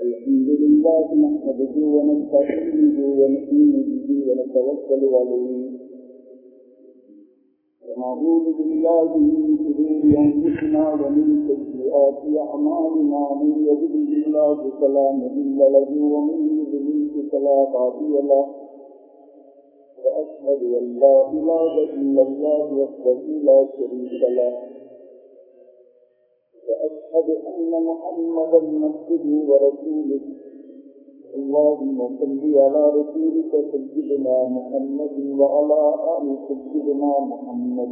الحمد لله نحمده ونستعينه ونؤمن به ونتوكل عليه ونعوذ بالله من شرور انفسنا ومن سيئات اعمالنا من يهده الله فلا مضل له ومن يضلل فلا هادي له واشهد ان لا اله الا الله وحده لا شريك له وأشهد أن محمدا عبده ورسوله اللهم صل على رسولك سيدنا محمد وعلى آل سيدنا محمد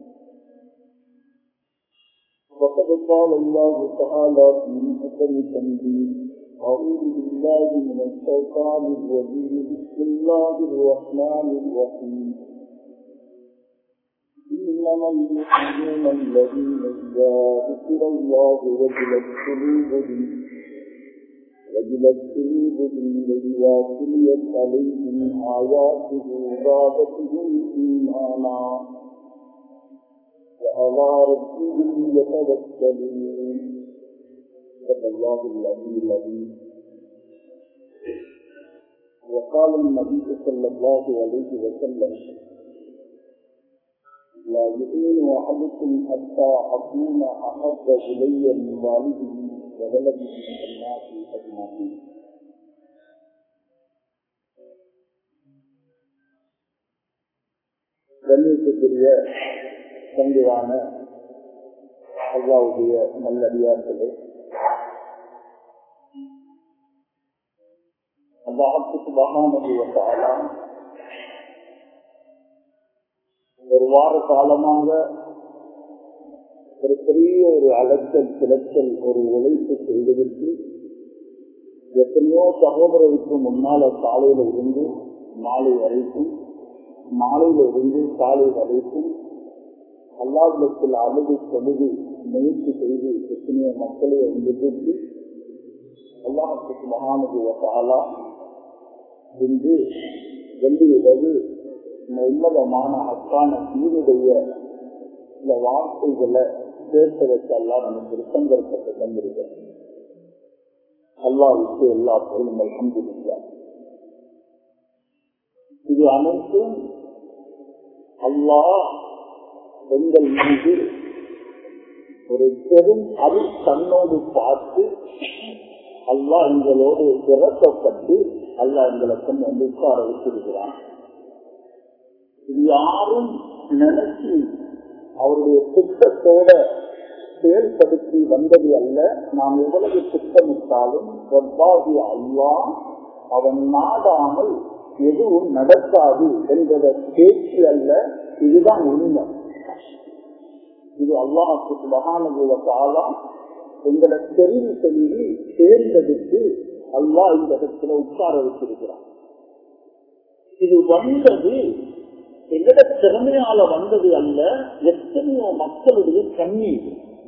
وقد قال الله تعالى في محكم تنبيه أعوذ بالله من الشيطان الرجيم بسم الله الرحمن الرحيم إنما المؤمنون الذين إذا ذكر الله وجلت قلوبهم وجلت قلوبهم وإذا تليت عليهم آياته زادتهم إيمانا وعلى ربهم يتوكلون صدق الله العلي العظيم وقال النبي صلى الله عليه وسلم لا يؤمن أحدكم حتى أكون أحب إلي من والده وولده الناس أجمعين கண்ணியத்துக்குரிய பங்குவான அல்லாவுடைய நல்லடியார்களே அல்லாஹுக்கு மகானது ஒரு வார காலமாக ஒரு பெரிய ஒரு அலைச்சல் கிளச்சல் ஒரு உழைப்பு செய்வதற்கு எத்தனையோ சகோதரருக்கு முன்னால காலையில இருந்து மாலை வரைக்கும் மாலையில இருந்து காலை வரைக்கும் அல்லாவிடத்தில் அழுது தொழுது முயற்சி செய்து எத்தனையோ மக்களை எதிர்த்து அல்லாஹத்துக்கு மகானுகுவத்தாலா என்று வெள்ளி இரவு உன்னதமான அக்கான தீனுடைய இந்த வார்த்தைகளை சேர்ப்பதற்கெல்லாம் நமக்கு சந்தர்ப்பத்தை தந்திருக்கிறேன் அல்லாவுக்கு எல்லா பொருளும் அல்ஹம்துலில்லாஹ் இது அனைத்தும் அல்லாஹ் எங்கள் மீது ஒரு பெரும் அருள் கண்ணோடு பார்த்து அல்லாஹ் எங்களோடு இறக்கப்பட்டு அல்லாஹ் எங்களை கொண்டு வந்து உட்கார வச்சிருக்கிறான் இது யாரும் நினைச்சு அவருடைய திட்டத்தோட செயல்படுத்தி வந்தது அல்ல நாம் எவ்வளவு திட்டமிட்டாலும் ரப்பாகி அல்லா அவன் நாடாமல் எதுவும் நடக்காது என்பத பேச்சு அல்ல இதுதான் உண்மை இது அல்லாஹுக்கு மகானுகுவ காலம் எங்களை தெரிவு சொல்லி தேர்ந்தெடுத்து அல்லாஹ் இந்த இடத்துல உட்கார வச்சிருக்கிறான் இது வந்தது எங்கட திறமையால வந்தது அல்ல எத்தனையோ மக்களுடைய கண்ணீர்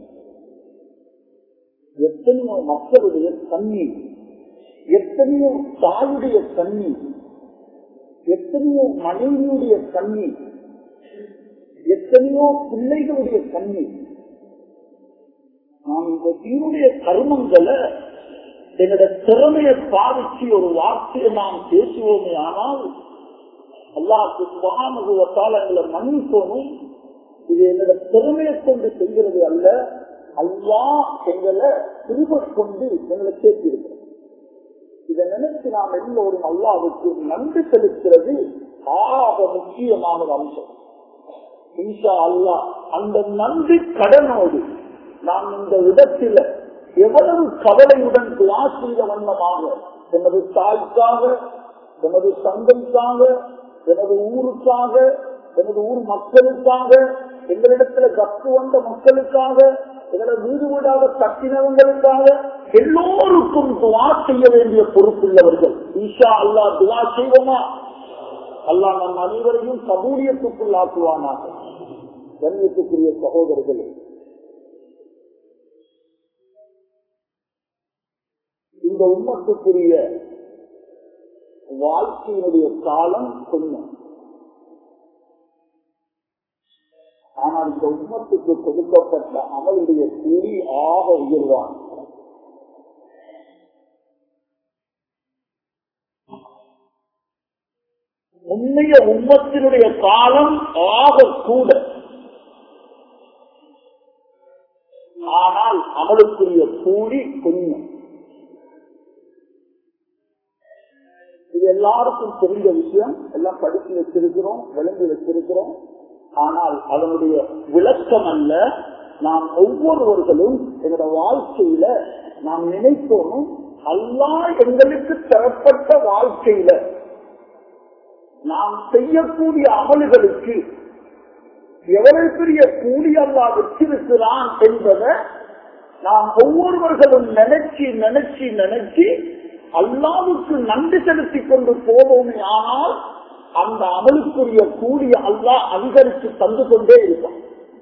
எத்தனையோ மக்களுடைய கண்ணீர் எத்தனையோ தாயுடைய கண்ணீர் எத்தனையோ மனைவியுடைய கண்ணீர் எத்தனையோ பிள்ளைகளுடைய கண்ணீர் நாம் இந்த தீனுடைய கர்மங்களை எங்களோட திறமையை பாதிச்சு ஒரு வார்த்தையை நாம் பேசுவோமே ஆனால் அல்லாஹுக்கு சுகானுபவத்தால் எங்களை மன்னிக்கணும் இது என்னோட திறமையை கொண்டு செய்கிறது அல்ல அல்லா எங்களை திரும்ப கொண்டு எங்களை சேர்த்திருக்கிறோம் இதை நினைச்சு நாம் எல்லோரும் அல்லாவுக்கு நன்றி செலுத்துறது ஆக முக்கியமான அம்சம் இன்ஷா அல்லா அந்த நன்றி கடனோடு நாம் இந்த இடத்தில எவ்வளவு கவலையுடன் துவா செய்த வண்ணமாக எனது தாய்க்காக எனது தந்தைக்காக எனது ஊருக்காக எனது ஊர் மக்களுக்காக எங்களிடத்துல கத்து வந்த மக்களுக்காக எங்களை வீடு வீடாக கட்டினவங்களுக்காக எல்லோருக்கும் துவா செய்ய வேண்டிய பொறுப்புள்ளவர்கள் ஈஷா அல்லா துவா செய்வோமா அல்லா நம் அனைவரையும் கபூலியத்துக்குள்ளாக்குவானாக கண்ணியத்துக்குரிய சகோதரர்களே இந்த உண்மத்துக்குரிய வாழ்க்கையினுடைய காலம் கொஞ்சம் ஆனால் இந்த உண்மத்துக்கு கொடுக்கப்பட்ட அவளுடைய கூலி ஆக உயர்வான் உண்மைய உம்மத்தினுடைய காலம் ஆக கூட ஆனால் அமலுக்குரிய கூலி கொஞ்சம் இது எல்லாருக்கும் தெரிந்த விஷயம் எல்லாம் படித்து வச்சிருக்கிறோம் விளங்கி வச்சிருக்கிறோம் ஆனால் அதனுடைய விளக்கம் அல்ல நாம் ஒவ்வொருவர்களும் எங்களோட வாழ்க்கையில நாம் நினைப்போம் அல்லா எங்களுக்கு தரப்பட்ட வாழ்க்கையில நாம் செய்யக்கூடிய அமல்களுக்கு எவ்வளவு பெரிய கூலி அல்லா வச்சிருக்கிறான் என்பதை நாம் ஒவ்வொருவர்களும் நினைச்சு நினைச்சு நினைச்சு அல்லாவுக்கு நன்றி செலுத்தி கொண்டு போவோமே ஆனால் அந்த அமலுக்குரிய கூலிய அல்லா அதிகரித்து தந்து கொண்டே இருப்பான்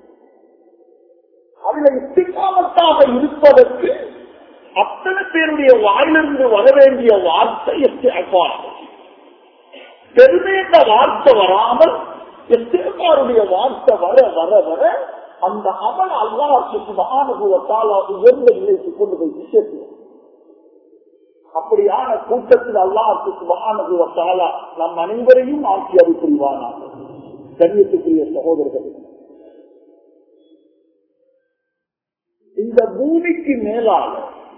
அதுல இஸ்திகாமத்தாக இருப்பதற்கு அத்தனை பேருடைய வாயிலிருந்து வர வேண்டிய வார்த்தை எஸ்டிஆர் பெருமை என்ற வார்த்தை வராமல் எஸ்டிஆருடைய வார்த்தை வர வர வர அந்த அமல் அல்லாஹுக்கு மகானுபவத்தால் உயர்ந்த நிலைக்கு கொண்டு போய் சேர்த்துவோம் அப்படியான கூட்டத்தில் அல்லாஹுக்கு மகானுபவத்தாலா நம் அனைவரையும் ஆட்சி அது புரிவானாக கண்ணியத்துக்குரிய சகோதரர்கள் இந்த பூமிக்கு மேலாக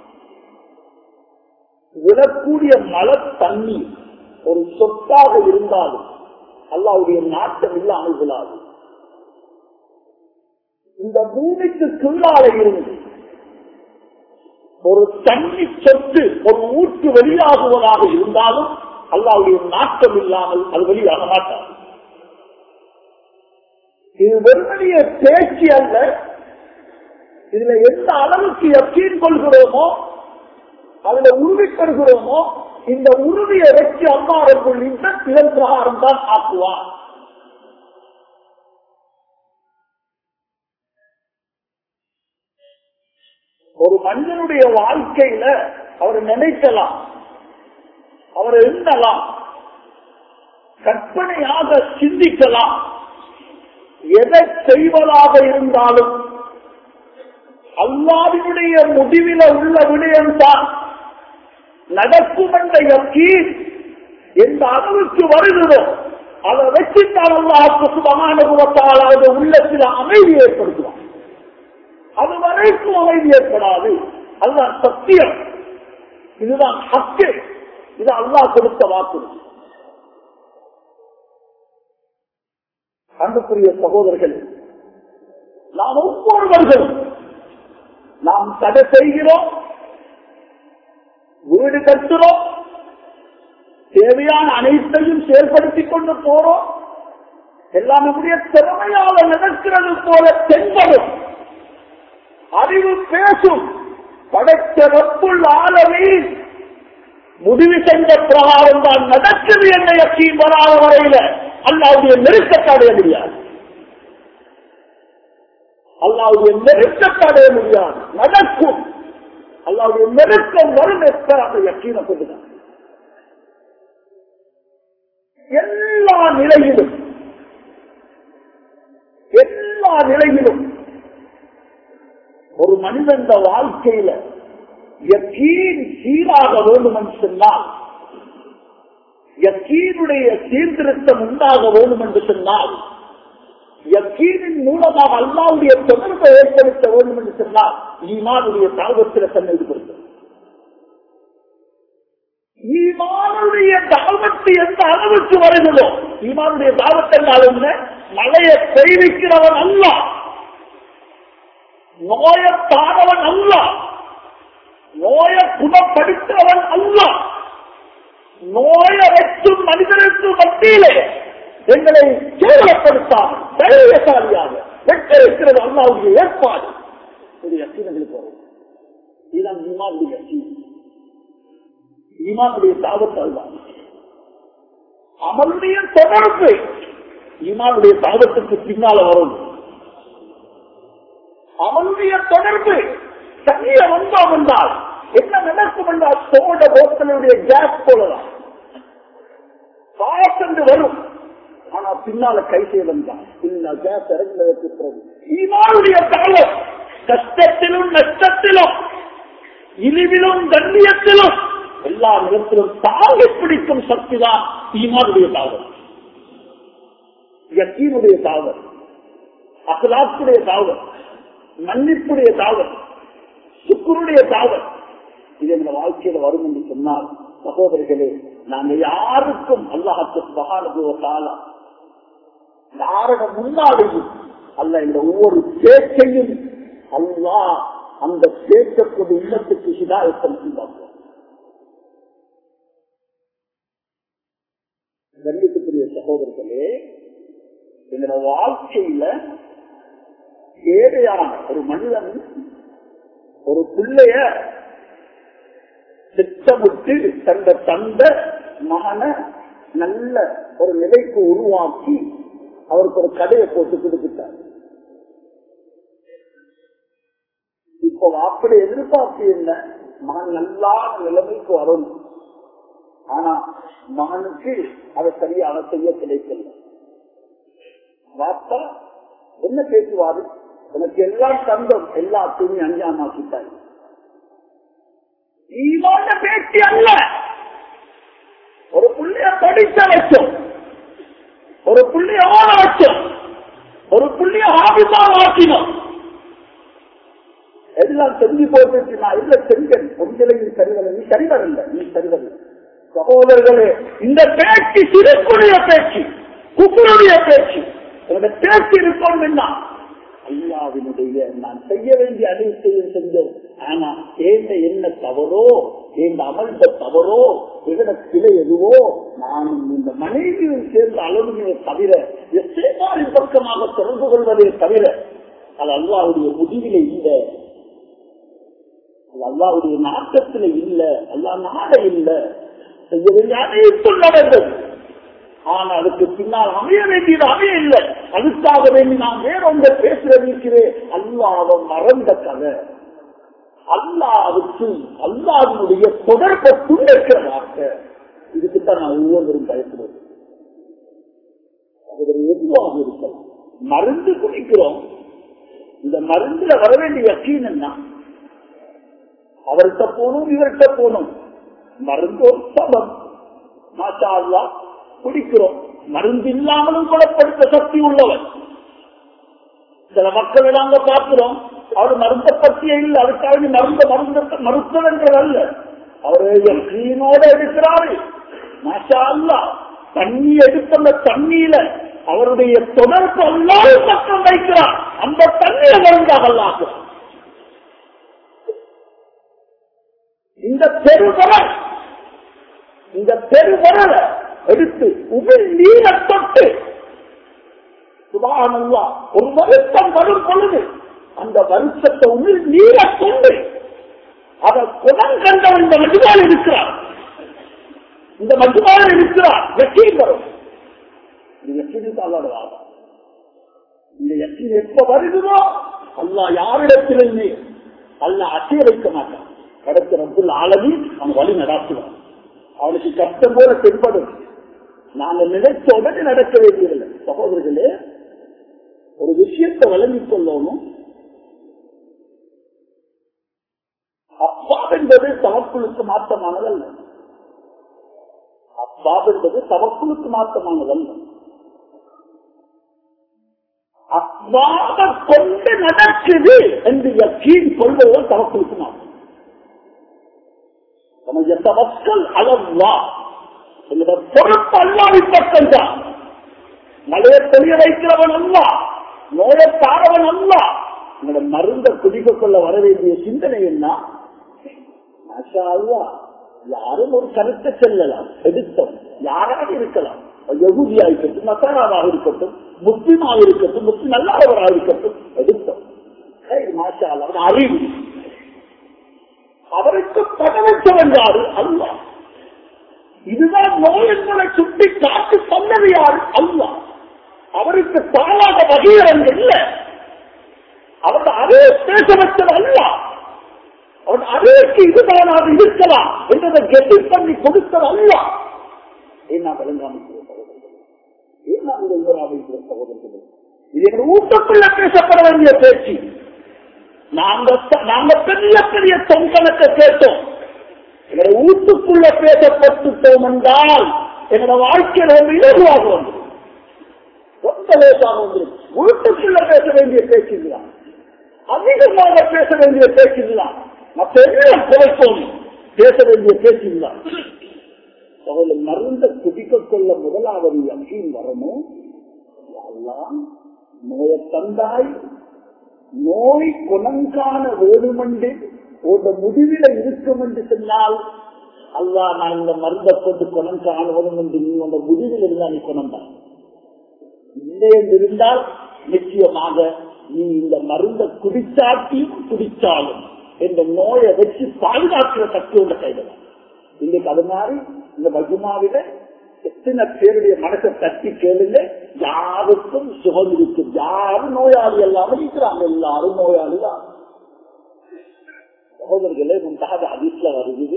விழக்கூடிய மழை தண்ணீர் ஒரு சொத்தாக இருந்தாலும் அல்லாவுடைய நாட்டம் இல்லாமல் விழாது இந்த பூமிக்கு கீழால இருந்து ஒரு தண்ணி சொத்து ஒரு ஊற்று வெளியாகுவதாக இருந்தாலும் அல்லாவுடைய நாட்டம் இல்லாமல் அது வெளியாக மாட்டார் இது வெறுமனிய பேச்சு அல்ல இதுல எந்த அளவுக்கு எச்சீன் கொள்கிறோமோ அதுல உறுதி பெறுகிறோமோ இந்த உறுதியை வச்சு அம்மாவுக்குள் இதன் பிரகாரம் தான் ஆக்குவான் ஒரு மனிதனுடைய வாழ்க்கையில அவர் நினைக்கலாம் அவர் எண்ணலாம் கற்பனையாக சிந்திக்கலாம் எதை செய்வதாக இருந்தாலும் அல்லாவினுடைய முடிவில உள்ள விடயம்தான் நடக்கும் என்ற யக்கீன் எந்த அளவுக்கு வருகிறதோ அதை வச்சுத்தான் அல்லாஹுக்கு சுபமானுபவத்தால் அது உள்ளத்தில் அமைதி ஏற்படுத்துவான் அது வரைக்கும் அமைதி ஏற்படாது அதுதான் சத்தியம் இதுதான் ஹக்கு இது அல்லாஹ் கொடுத்த வாக்கு அன்புக்குரிய சகோதரர்கள் நாம் ஒவ்வொருவர்களும் நாம் தடை செய்கிறோம் வீடு கட்டுறோம் தேவையான அனைத்தையும் செயல்படுத்திக் கொண்டு போறோம் எல்லாம் நம்முடைய திறமையால நடக்கிறது போல தென்படும் அறிவு பேசும் படைத்த ரப்புள் ஆளவே முடிவு செஞ்ச பிரகாரம் தான் நடக்குது என்ற யக்கீன் வராத வரையில அல்லாவுடைய நெருக்கத்தடைய முடியாது அல்லாவுடைய நெருக்கத்தடைய முடியாது நடக்கும் அல்லாவுடைய நெருக்கம் வரும் எத்த அந்த யக்கீனை கொண்டுதான் எல்லா நிலையிலும் எல்லா நிலையிலும் ஒரு மனிதன் வாழ்க்கையில யக்கீன் சீராக வேண்டும் என்று சொன்னால் யக்கீனுடைய சீர்திருத்தம் உண்டாக வேண்டும் என்று சொன்னால் யக்கீனின் மூலமாக அல்லாவுடைய தொடர்பை ஏற்படுத்த வேண்டும் என்று சொன்னால் ஈமானுடைய தாவத்தில் தன்னை ஈடுபடுத்தும் ஈமானுடைய தாவத்து எந்த அளவுக்கு வருகிறதோ ஈமானுடைய தாவத் என்றால் என்ன மலையை பெய்விக்கிறவன் அல்ல நோயத்தானவன் அல்ல நோய குணப்படுத்துறவன் அல்ல நோய வைக்கும் மனிதனுக்கு மத்தியிலே எங்களை கேவலப்படுத்தாமல் தைரியசாலியாக வெற்றிருக்கிறது அல்லாவுடைய ஏற்பாடு இது யக்கீனங்களுக்கு வரும் இதுதான் ஈமானுடைய யக்கீன் ஈமானுடைய தாவத்தால் தான் அமலுடைய தொடர்பு ஈமானுடைய தாவத்துக்கு பின்னால வரும் அவனுடைய தொடர்பு தனிய வந்தோம் என்றால் என்ன நடக்கும் என்றால் சோட போத்தலுடைய கேஸ் போலதான் காசு என்று வரும் ஆனா பின்னால கை செய்வன் தான் பின்னால் கேஸ் இறங்கினதற்கு பிறகு ஈமானுடைய தாவம் கஷ்டத்திலும் நஷ்டத்திலும் இழிவிலும் கண்ணியத்திலும் எல்லா நிலத்திலும் தாங்கி பிடிக்கும் சக்தி தான் ஈமானுடைய தாவம் யக்கீனுடைய தாவல் அசலாத்துடைய தாவல் மன்னிப்புடைய தாவல் சுக்குருடைய தாவல் இது எங்க வாழ்க்கையில வரும் என்று சொன்னால் சகோதரர்களே நாங்க யாருக்கும் அல்லாஹத்து மகானுபவத்தாலா யாரோட முன்னாடியும் அல்ல இந்த ஒவ்வொரு பேச்சையும் அல்லா அந்த பேசக்கூடிய இல்லத்துக்கு ஹிதாயத்தம் செய்வாங்க கண்ணியத்துக்குரிய சகோதரர்களே எங்களோட வாழ்க்கையில ஏழையான ஒரு மனிதன் ஒரு பிள்ளைய திட்டமிட்டு தந்த தந்த மகனை நல்ல ஒரு நிலைக்கு உருவாக்கி அவருக்கு ஒரு கடையை போட்டு கொடுத்துட்டார் இப்போ அப்படி எதிர்பார்ப்பு என்ன மகன் நல்லா நிலைமைக்கு வரணும் ஆனா மகனுக்கு அதை சரியான செய்ய கிடைக்கல வார்த்தா என்ன பேசுவாரு எனக்கு எல்லாம் தந்தம் எல்லாத்தையும் அஞ்சாமாக்கிட்டாரு ஈவான பேச்சு அல்ல ஒரு புள்ளைய படித்த வச்சோம் ஒரு புள்ளைய ஓட வச்சோம் ஒரு புள்ளைய ஆபிசா மாற்றினோம் எல்லாம் செஞ்சு போட்டு நான் இல்ல செஞ்சேன் கொஞ்சலையும் சரிவர நீ சரிவரல நீ சரிவரல சகோதரர்களே இந்த பேச்சு சிறுக்குடைய பேச்சு குப்புடைய பேச்சு என்னோட பேச்சு இருக்கணும் என்ன அல்லாவினுடைய நான் செய்ய வேண்டிய அனைத்தையும் செஞ்சோம் ஆனா ஏந்த என்ன தவறோ ஏந்த அமர்ந்த தவறோ எகட கிளை எதுவோ நானும் இந்த மனைவியும் சேர்ந்த அளவுமே தவிர எத்தேமாரின் பக்கமாக தொடர்பு கொள்வதே தவிர அது அல்லாவுடைய முடிவில இல்லை அது அல்லாவுடைய நாட்டத்துல இல்ல அல்லா நாட இல்ல செய்ய வேண்டிய அனைத்தும் நடந்தது ஆனா அதுக்கு பின்னால் அமைய வேண்டியது அமைய இல்லை அதுக்காக வேண்டி நான் வேற ஒன்றை பேசுறதுக்கு அல்லாத மறந்த கதை அல்லாவுக்கு அல்லாவினுடைய தொடர்பை துண்டிக்கிற வார்த்தை இதுக்குத்தான் நான் ஒவ்வொருவரும் பயப்படுவது அது எதுவாக இருக்கலாம் மருந்து குடிக்கிறோம் இந்த மருந்துல வர வேண்டிய யக்கீன் என்ன அவர்கிட்ட போகணும் இவர்கிட்ட போகணும் மருந்து ஒரு சபம் மாஷா அல்லா குடிக்கிறோம் மருந்து இல்லாமலும் குணப்படுத்த சக்தி உள்ளவன் சில மக்களை நாங்க பார்க்கிறோம் அவர் மருந்த பற்றியே இல்லை அதுக்காக மருந்த மருந்த மருத்துவன்றது அல்ல அவரு யக்கீனோட எடுக்கிறாரு மாஷா அல்லா தண்ணி எடுத்த அந்த தண்ணியில அவருடைய தொடர்பு அல்லாத பக்கம் வைக்கிறார் அந்த தண்ணியை மருந்தாக அல்லாக்குறார் இந்த பெருவரல் இந்த பெருவரலை எடுத்து உமிழ் நீரை தொட்டு சுபானல்லா ஒரு வருத்தம் வரும் பொழுது அந்த வருத்தத்தை உமிழ் நீரை கொண்டு அதை குணம் கண்டவன் இந்த மஜுமால் இருக்கிறார் இந்த மஜுமால் இருக்கிறார் வெற்றி வரும் இது வெற்றி தாளோட வாதம் இந்த வெற்றி எப்ப வருகிறோ அல்லா யாரிடத்திலுமே அல்ல அசைய வைக்க மாட்டான் கடத்த ரப்புல் ஆளவி அவன் வழி நடாத்துவான் அவனுக்கு கஷ்டம் போல தென்படும் நாங்கள் நினைச்ச உடனே நடக்க வேண்டியதில்லை சகோதரர்களே ஒரு விஷயத்தை வழங்கிக் கொள்ளணும் அப்பா என்பது தவக்குழுக்கு மாற்றமானதல்ல அப்பா என்பது தவக்குழுக்கு மாற்றமானதல்ல அப்பாத கொண்டு நடக்குது என்று யக்கீன் கொள்வதும் தவக்குழுக்கு மாற்றம் மக்கள் அளவா என்னோட பொறுப்பு அல்லாவின் பக்கம் தான் மழையை தெளிய வைக்கிறவன் அல்ல நோயை தாரவன் அல்ல என்னோட மருந்த குடிக்க கொள்ள வர வேண்டிய சிந்தனை என்ன யாரும் ஒரு கருத்தை செல்லலாம் எடுத்தோம் யாராக இருக்கலாம் யகுதியா இருக்கட்டும் மசாராவாக இருக்கட்டும் முஸ்லிமாக இருக்கட்டும் முஸ்லிம் நல்லாதவராக இருக்கட்டும் எடுத்தோம் மாஷா அவர் அறிவு அவருக்கு பதவித்தவன் யாரு அல்ல இதுதான் நோய் என்பதை சுட்டி காட்டு சொன்னது யாரு அல்ல அவருக்கு தாளாக வகையரங்க இல்லை அவன் அதே பேச வச்சது அல்ல அவன் அதேக்கு இதுதானாக இருக்கலாம் என்றதை கெட்டி பண்ணி கொடுத்தது அல்ல என்ன விளங்காமல் என்ன சகோதரர்கள் இது எங்க ஊட்டக்குள்ள பேசப்பட வேண்டிய பேச்சு நாங்க நாங்க பெரிய பெரிய தொங்கலத்தை கேட்டோம் எங்களை வீட்டுக்குள்ள பேசப்பட்டுட்டோம் என்றால் எங்களோட வாழ்க்கையில ரொம்ப இலகுவாக வந்து ரொம்ப ரொம்ப லேசாக வந்துடும் வீட்டுக்குள்ள பேச வேண்டிய பேச்சு இதுதான் அதிகமாக பேச வேண்டிய பேச்சு இதுதான் மற்ற எல்லாம் குறைப்போம் பேச வேண்டிய பேச்சு இதுதான் அவளை மருந்த குடிக்க கொள்ள முதலாவது யக்கீன் வரணும் எல்லாம் நோயை தந்தாய் நோய் குணங்கான வேணுமென்று ஒரு முடிவில இருக்கும் என்று சொன்னால் அல்லா நான் இந்த மருந்தை கொண்டு குணம் காணுவதும் என்று நீ அந்த முடிவில் இருந்தால் நீ குணம் தான் இல்லை என்று இருந்தால் நிச்சயமாக நீ இந்த மருந்தை குடிச்சாட்டியும் குடிச்சாலும் இந்த நோயை வச்சு பாதுகாக்கிற சக்தி உள்ள கையில இன்னைக்கு அது மாதிரி இந்த மஜுமாவில எத்தனை பேருடைய மனசை தட்டி கேளுங்க யாருக்கும் சுகம் இருக்கும் யாரும் நோயாளி இல்லாம இருக்கிறாங்க எல்லாரும் நோயாளி தான் சகோதரர்களே முன்பாக அதிர்ஷ்ட வருகிறது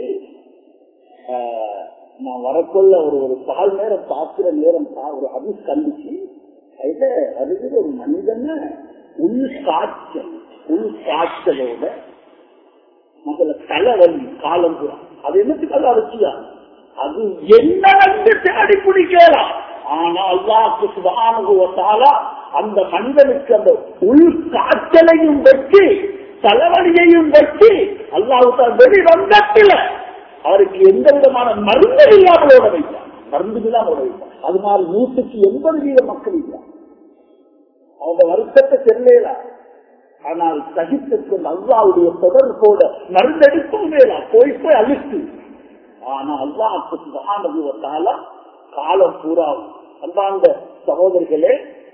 நான் வரக்குள்ள ஒரு ஒரு பால் நேரம் பார்க்கிற நேரம் ஒரு அதிர்ஷ்ட கண்டிச்சு அதுல வருகிற ஒரு மனிதன உள் காய்ச்சல் உள் காய்ச்சலோட முதல்ல தலைவலி காலம் புறம் அது என்னத்துக்கு அது அவசியம் அது என்ன வந்து தேடி பிடிக்கலாம் ஆனா அல்லாக்கு சுபானுபவத்தாலா அந்த மனிதனுக்கு அந்த உள் காய்ச்சலையும் வெட்டி தலைவலியையும் வெட்டி அல்லாவுக்கு வெளி வந்தத்தில அவருக்கு எந்த விதமான மருந்து இல்லாமலோட வைத்தார் மருந்து இல்லாமலோட வைத்தார் அது மாதிரி நூற்றுக்கு எண்பது வீத மக்கள் இல்லை அவங்க வருத்தத்தை தெரியல ஆனால் சகித்துக்கு அல்லாவுடைய தொடர்போட மருந்தெடுக்கும் வேலா போய் போய் அழித்து ஆனா அல்லாஹுக்கு மகாநபுவத்தால காலம் பூரா அந்தாண்ட சகோதரிகளே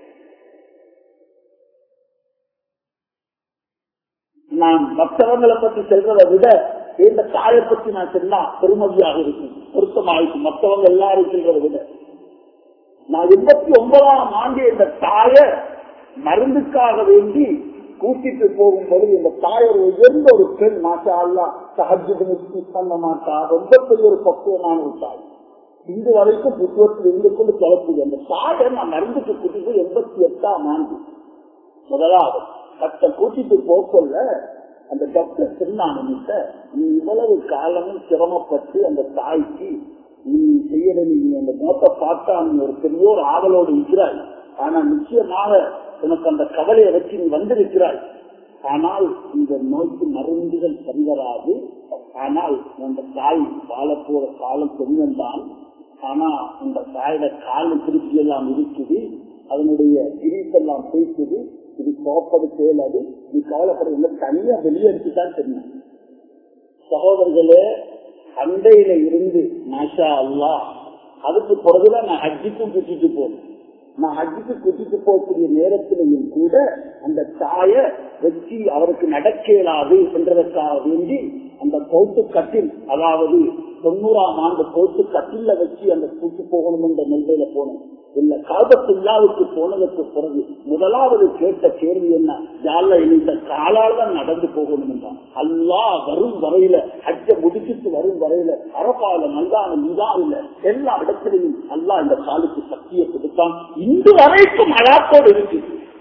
நான் மற்றவங்களை பற்றி செல்றதை விட இந்த தாயை பற்றி நான் சொன்னா பெருமதியாக இருக்கும் பொருத்தமாக இருக்கும் மற்றவங்க எல்லாரும் செல்றதை விட நான் எண்பத்தி ஒன்பதாம் ஆண்டு இந்த தாய மருந்துக்காக வேண்டி கூட்டிட்டு போகும்போது இந்த தாய் ஒரு உயர்ந்த ஒரு பெண் மாட்டா அல்லா சஹஜுக்கு பண்ண மாட்டா ரொம்ப பெரிய ஒரு பக்குவமான ஒரு தாய் இன்று வரைக்கும் புத்துவத்தில் இருந்து கொண்டு கிளப்புது அந்த தாயை நான் மருந்துக்கு கூட்டிட்டு எண்பத்தி எட்டாம் ஆண்டு முதலாவது கட்ட கூட்டிட்டு போக்கொள்ள அந்த டாக்டர் சொன்னாங்க நீ இவ்வளவு காலமும் சிரமப்பட்டு அந்த தாய்க்கு நீ செய்யற நீ அந்த மோட்டை பார்த்தா நீ ஒரு பெரிய ஒரு ஆவலோடு இருக்கிறாய் ஆனா நிச்சயமாக உனக்கு அந்த கவலையை வச்சு நீ வந்திருக்கிறாய் ஆனால் இந்த நோய்க்கு மருந்துகள் சரிவராது ஆனால் அந்த தாய் வாழப்போற காலம் கொஞ்சம்தான் ஆனா இந்த தாயோட காலம் திருப்பி எல்லாம் இருக்குது அதனுடைய கிரீஸெல்லாம் பேசுது இது கோப்பது செயலாது நீ கவலைப்படுறது தனியா வெளியெடுத்துதான் தெரியும் சகோதரர்களே அண்டையில இருந்து மாஷா அல்லா அதுக்கு பிறகுதான் நான் ஹஜ்ஜிக்கும் கூட்டிட்டு போனேன் நான் ஹஜ்ஜுக்கு கூட்டிட்டு போகக்கூடிய நேரத்திலையும் கூட அந்த தாய வச்சு அவருக்கு நடக்க இயலாது என்றதற்காக வேண்டி அந்த கோட்டு கட்டில் அதாவது தொண்ணூறாம் ஆண்டு கோட்டு கட்டில வச்சு அந்த கூட்டு போகணும் என்ற நிலையில போனோம் இல்ல காபத்துல்லாவுக்கு போனதற்கு பிறகு முதலாவது கேட்ட கேள்வி என்ன யாழ்ல இந்த காலால் தான் நடந்து போகணும் என்றான் அல்லா வரும் வரையில அஜ முடிச்சுட்டு வரும் வரையில அரபால மல்லான நிதாவில எல்லா இடத்திலையும் அல்லா இந்த காலுக்கு சக்தியை கொடுத்தான் இன்று வரைக்கும் அழாத்தோடு இருக்கு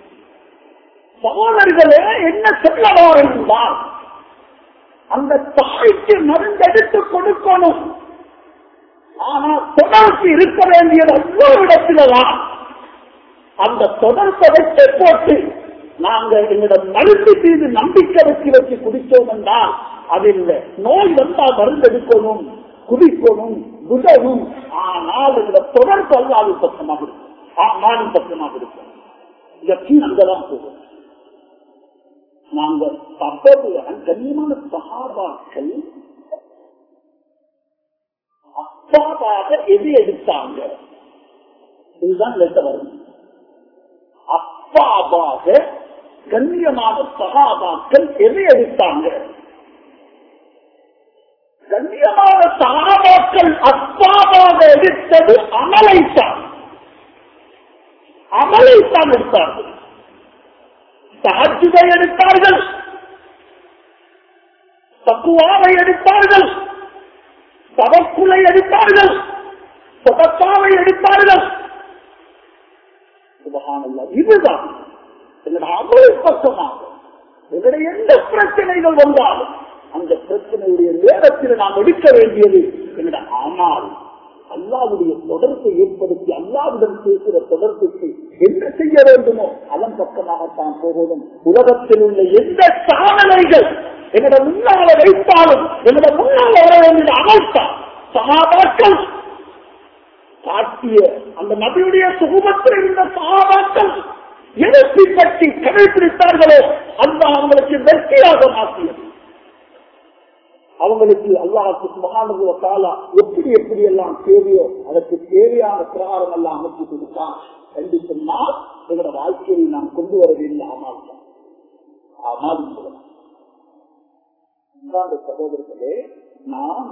சகோதரர்களே என்ன சொல்லவார் என்றால் அந்த தாய்க்கு மருந்தெடுத்து கொடுக்கணும் ஆனா தொடர்பு இருக்க வேண்டியது ஒவ்வொரு இடத்தில்தான் அந்த தொடர்பை வச்சு போட்டு நாங்க எங்களோட மருந்து மீது நம்பிக்கை வச்சு வச்சு குடித்தோம் என்றால் அது இல்லை நோய் வந்தா மருந்து எடுக்கணும் குடிக்கணும் உதவும் ஆனால் இந்த தொடர்பு அல்லாது பக்கமாக இருக்கும் மாறும் பக்கமாக இருக்கும் இதற்கு அங்கதான் போகும் நாங்க சபையான கண்ணியமான சகாபாக்கள் அப்பாவாக எது எடுத்தாங்க இதுதான் லெட்ட வரும் அப்பாவாக கண்ணியமான சகாபாக்கள் எது எடுத்தாங்க கண்ணியமான சகாபாக்கள் அப்பாவாக எடுத்தது அமலைத்தான் அமலைத்தான் எடுத்தார்கள் சஹஜுதை எடுத்தார்கள் தக்குவாவை எடுத்தார்கள் தவக்குலை எடுத்தார்கள் சொதப்பாவை எடுத்தார்கள் இதுதான் அமல்பட்சமாக எங்களுடைய எந்த பிரச்சனைகள் வந்தாலும் அந்த பிரச்சனையுடைய நேரத்தில் நாம் எடுக்க வேண்டியது என்னிடம் ஆனால் அல்லாவுடைய தொடர்பை ஏற்படுத்தி அல்லாவுடன் பேசுகிற தொடர்புக்கு என்ன செய்ய வேண்டுமோ அதன் பக்கமாகத்தான் போகணும் உலகத்தில் உள்ள எந்த சாதனைகள் எங்களோட முன்னால வைத்தாலும் எங்களோட முன்னால வர வேண்டிய அமல்தான் சகாபாக்கள் காட்டிய அந்த நபியுடைய சுகுமத்தில் இருந்த சகாபாக்கள் எதை பின்பற்றி கடைபிடித்தார்களோ அந்த அவங்களுக்கு வெற்றியாக மாற்றியது அவங்களுக்கு அல்லாஹுக்கு மகானுகுல காலா எப்படி எப்படி எல்லாம் தேவையோ அதற்கு தேவையான பிரகாரம் எல்லாம் அமைச்சு கொடுத்தான் என்று சொன்னால் எங்களோட வாழ்க்கையை நாம் கொண்டு வர வேண்டிய அமால்தான் அமால் சொல்லலாம் அன்பார்ந்த சகோதரர்களே நாம்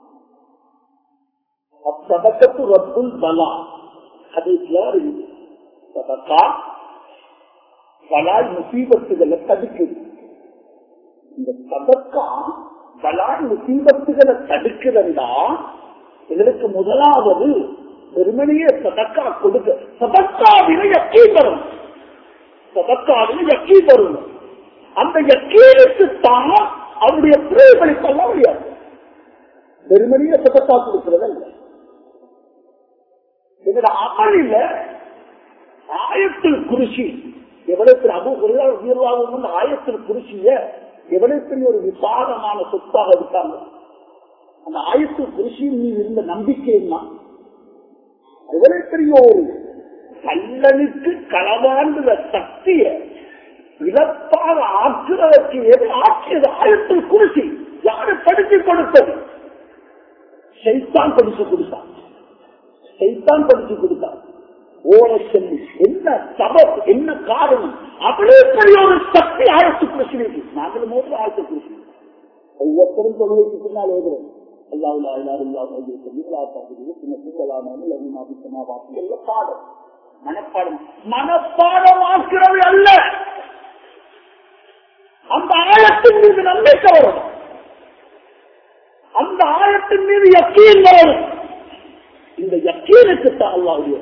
சதக்கத்து ரப்புல் பலா ஹதீஸ்ல இருக்குது சதக்கா பலாய் முசீபத்துகளை தடுக்குது இந்த சதக்கா பலாய் முசீபத்துகளை தடுக்குதுண்டா இதற்கு முதலாவது வெறுமனையே சதக்கா கொடுக்க சதக்காவினை எக்கி தரும் சதக்காவினை எக்கி தரும் அந்த எக்கீனுக்கு தான் அவருடைய பிரதிபலிப்பல்ல முடியாது வெறுமனையே சதக்கா கொடுக்கிறது இல்லை என்னோட அமல் இல்ல ஆயத்தில் குருஷி எவ்வளவு அபு ஆயத்தில் குருஷிய எவ்வளவு பெரிய ஒரு விசாரமான சொத்தாக இருக்காங்க அந்த ஆயத்தில் குருஷியின் மீது இருந்த நம்பிக்கை என்ன எவ்வளவு பெரிய ஒரு கல்லனுக்கு களவாண்டுற சக்திய இழப்பாக ஆக்குறதற்கு எது ஆக்கியது ஆயத்தில் குருஷி யாரு படிச்சு கொடுத்தது சைத்தான் படிச்சு கொடுத்தான் சைத்தான் படிச்சு கொடுத்தான் ஓட சொல்லி என்ன சபம் என்ன காரணம் அப்படியே பெரிய ஒரு சக்தி ஆயத்து பிரச்சனை நாங்கள் மோது ஆயத்து பிரச்சனை ஒவ்வொருத்தரும் தொழிலுக்கு பின்னால் எழுதுறோம் அல்லாவுல பாடம் மனப்பாடம் மனப்பாடமாக்குறது அல்ல அந்த ஆயத்தின் மீது நம்பிக்கை வரும் அந்த ஆயத்தின் மீது யக்கீன் வரும் இந்த யக்கீனுக்கு தான் அல்லாவுடைய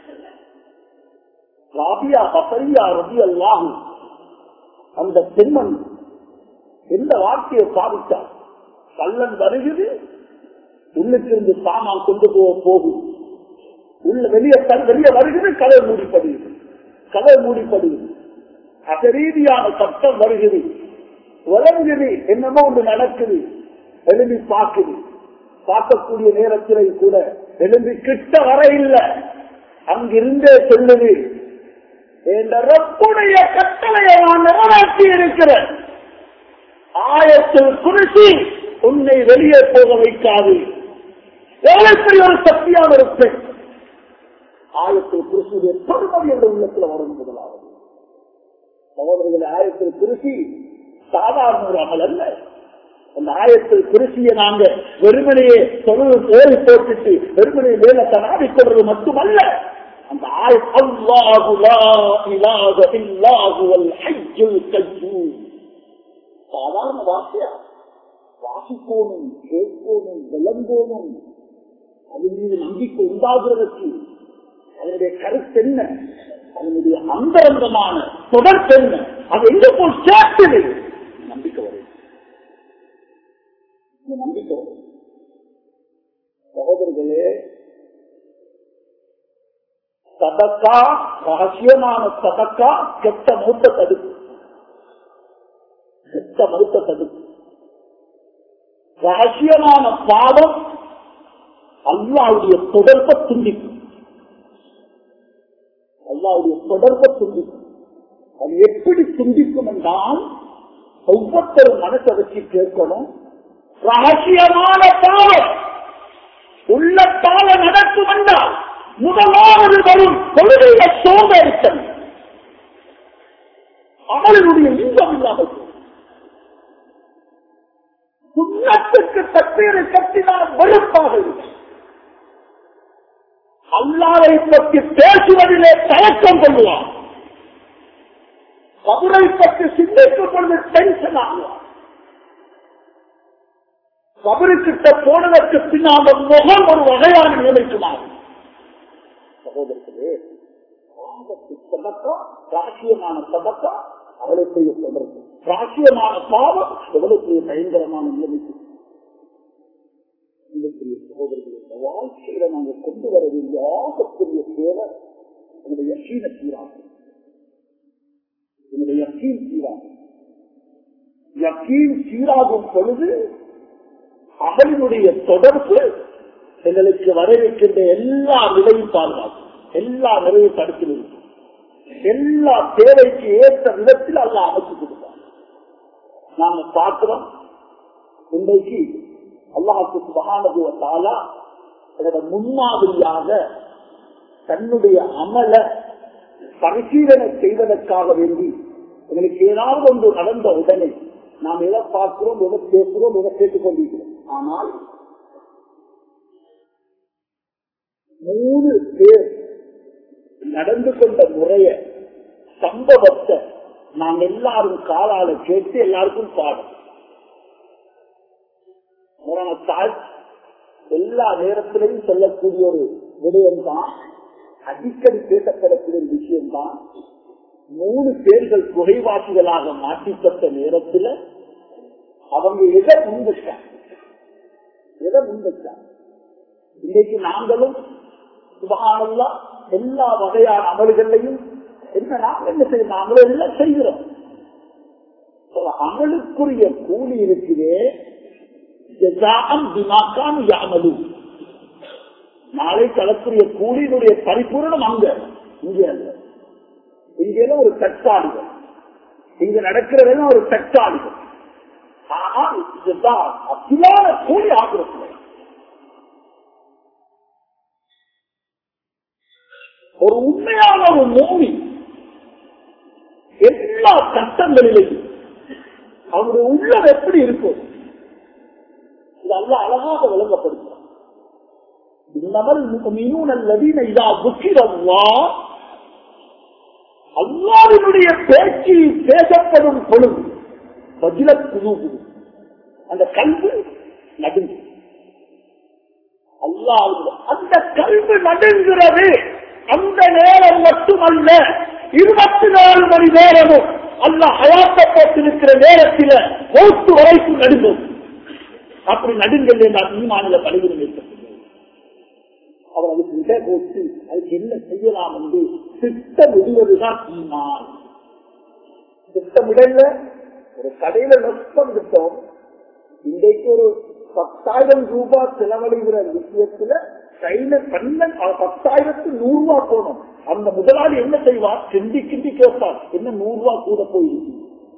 ராபியா பசரியா ரபி அல்லாஹு அந்த பெண்மண் எந்த வார்த்தையை பாதித்தார் கள்ளன் வருகிறது உள்ளிருந்து சாமான் கொண்டு போக போகும் உள்ள வெளியே வெளியே வருகிறது கதை மூடிப்படுகிறது கதை மூடிப்படுகிறது அசரீதியான சட்டம் வருகிறது வளர்கிறது என்னமோ ஒன்று நடக்குது எழுதி பார்க்குது பார்க்கக்கூடிய நேரத்திலே கூட எழுதி கிட்ட வர இல்லை அங்கிருந்தே சொல்லுது என்ற ரப்புடைய கட்டளையை நான் நிறைவேற்றி இருக்கிறேன் ஆயத்தில் குறிச்சி உன்னை வெளியே போக வைக்காது எவ்வளவு பெரிய ஒரு சக்தியாக இருப்பேன் ஆயத்தில் குறிச்சியுடைய பெருமதி என்ற உள்ளத்தில் வரும் முதலாவது சகோதரர்கள் ஆயத்தில் குறிச்சி சாதாரண ஒரு அமல் அல்ல அந்த ஆயத்தில் குறிச்சியை நாங்க வெறுமனையே தொழில் ஓடி போட்டுட்டு வெறுமனையை மேல தனாடி கொள்வது மட்டுமல்ல அந்த ஆயத் அல்லாஹு லா இலாஹ இல்லாஹு அல் ஹய்யுல் கய்யூம் சாதாரண வார்த்தையா வாசிக்கோணும் கேட்கணும் விளங்கோணும் அது மீது நம்பிக்கை உண்டாகிறதற்கு அதனுடைய கருத்து என்ன அதனுடைய அந்தரங்கமான தொடர்பு என்ன அது எங்க போய் சேர்த்தது நம்பிக்கை வரும் நம்பிக்கை வரும் சகோதரர்களே சதக்கா ரகசியமான சதக்கா கெட்ட மூத்த தடுப்பு கெட்ட மறுத்த தடுப்பு ரகசியமான பாவம் அல்லாவுடைய தொடர்பை துண்டிக்கும் அல்லாவுடைய தொடர்பை துண்டிக்கும் அது எப்படி துண்டிக்கும் என்றால் ஒவ்வொருத்தரும் மனசை வச்சு கேட்கணும் ரகசியமான பாவம் உள்ளத்தால நடக்கும் என்றால் முதலாவது வரும் கொள்கைய சோம்பேறித்தன் அவளுடைய இன்பம் இல்லாமல் சுண்ணத்துக்கு தப்பீரை கட்டினால் வெறுப்பாக இருக்கும் அல்லாவை பற்றி பேசுவதிலே தயக்கம் கொள்வான் கபரை பற்றி சிந்திக்கும் பொழுது டென்ஷன் ஆகுவான் கபருக்கிட்ட போனதற்கு பின்னால் முகம் ஒரு வகையான நிலைக்கு மாறும் சகோதரர்களே சதக்கா ராசியமான சதக்கா அவ்வளவு பெரிய தொடர்பு ராசியமான பாவம் எவ்வளவு பெரிய பயங்கரமான நிலைமைக்கு சகோதரர்கள் இந்த வாழ்க்கையில நாங்கள் கொண்டு வர வேண்டிய ஆகப்பெரிய தேவை என்னுடைய யக்கீன சீராகும் என்னுடைய யக்கீன் சீராகும் யக்கீன் சீராகும் பொழுது அமலினுடைய தொடர்பு எங்களுக்கு வர இருக்கின்ற எல்லா நிலையும் பாதுகாக்கும் எல்லா நிறைவும் தடுத்து நிறுத்தும் எல்லா தேவைக்கு ஏற்ற விதத்தில் அல்ல அமைச்சு கொடுப்பார் நாம பார்க்கிறோம் இன்றைக்கு அல்லாஹுக்கு சுபகானதுவத்தாலா என்னோட முன்மாதிரியாக தன்னுடைய அமல பரிசீலனை செய்வதற்காக வேண்டி எங்களுக்கு ஏதாவது ஒன்று நடந்த உடனே நாம் எதை பார்க்கிறோம் எதை பேசுகிறோம் எதை கேட்டுக் கொண்டிருக்கிறோம் ஆனால் மூணு பேர் நடந்து கொண்ட முறைய சம்பவத்தை நாங்க எல்லாரும் காலால கேட்டு எல்லாருக்கும் பாடம் தாய் எல்லா நேரத்திலையும் சொல்லக்கூடிய ஒரு விடயம் தான் அடிக்கடி பேசப்படக்கூடிய ஒரு விஷயம் தான் மூணு பேர்கள் குறைவாசிகளாக மாற்றிப்பட்ட நேரத்தில் அவங்க எதை முன்வச்சாங்க எதை முன்வச்சாங்க இன்றைக்கு நாங்களும் சுபகானல்லா எல்லா வகையான அமல்களையும் என்ன நாங்கள் என்ன செய்ய நாங்களும் எல்லாம் செய்கிறோம் அமலுக்குரிய கூலி இருக்குதே யாமலு நாளை களக்குரிய கூலியினுடைய பரிபூர்ணம் அங்க இங்கே அல்ல இங்கெல்லாம் ஒரு தற்காலிகள் இங்க நடக்கிறதெல்லாம் ஒரு தற்காலிகள் ஆனால் இதுதான் அத்தியான கூலி ஆகிறது ஒரு உண்மையான ஒரு மூவி எல்லா கட்டங்களிலையும் அவருடைய உள்ளம் எப்படி இருக்கும் இது அல்ல அழகாக விளங்கப்படுகிறார் அல்லாவினுடைய பேச்சு பேசப்படும் பொழுது பதில குழு அந்த கல்வி நடுங்கு அல்லாவுடைய அந்த கல்வி நடுங்கிறது அந்த நேரம் மட்டுமல்ல இருபத்தி நாலு மணி நேரமும் அல்ல அயாத்தப்பட்டிருக்கிற நேரத்தில் மூத்து வரைக்கும் நடுங்கும் அப்படி நடுங்கள் நான் ஈமானில பணிகிறேன் அவர் அதுக்கு விட போட்டு அதுக்கு என்ன செய்யலாம் என்று திட்டமிடுவதுதான் ஈமான் திட்டமிடல ஒரு கடையில நஷ்டம் திட்டம் இன்றைக்கு ஒரு பத்தாயிரம் ரூபாய் செலவழிகிற விஷயத்துல கையில பன்னெண்டு பத்தாயிரத்து நூறு ரூபாய் போனோம் அந்த முதலாளி என்ன செய்வார் கிண்டி கிண்டி கேட்பார் என்ன நூறு ரூபாய் கூட போயிருக்கு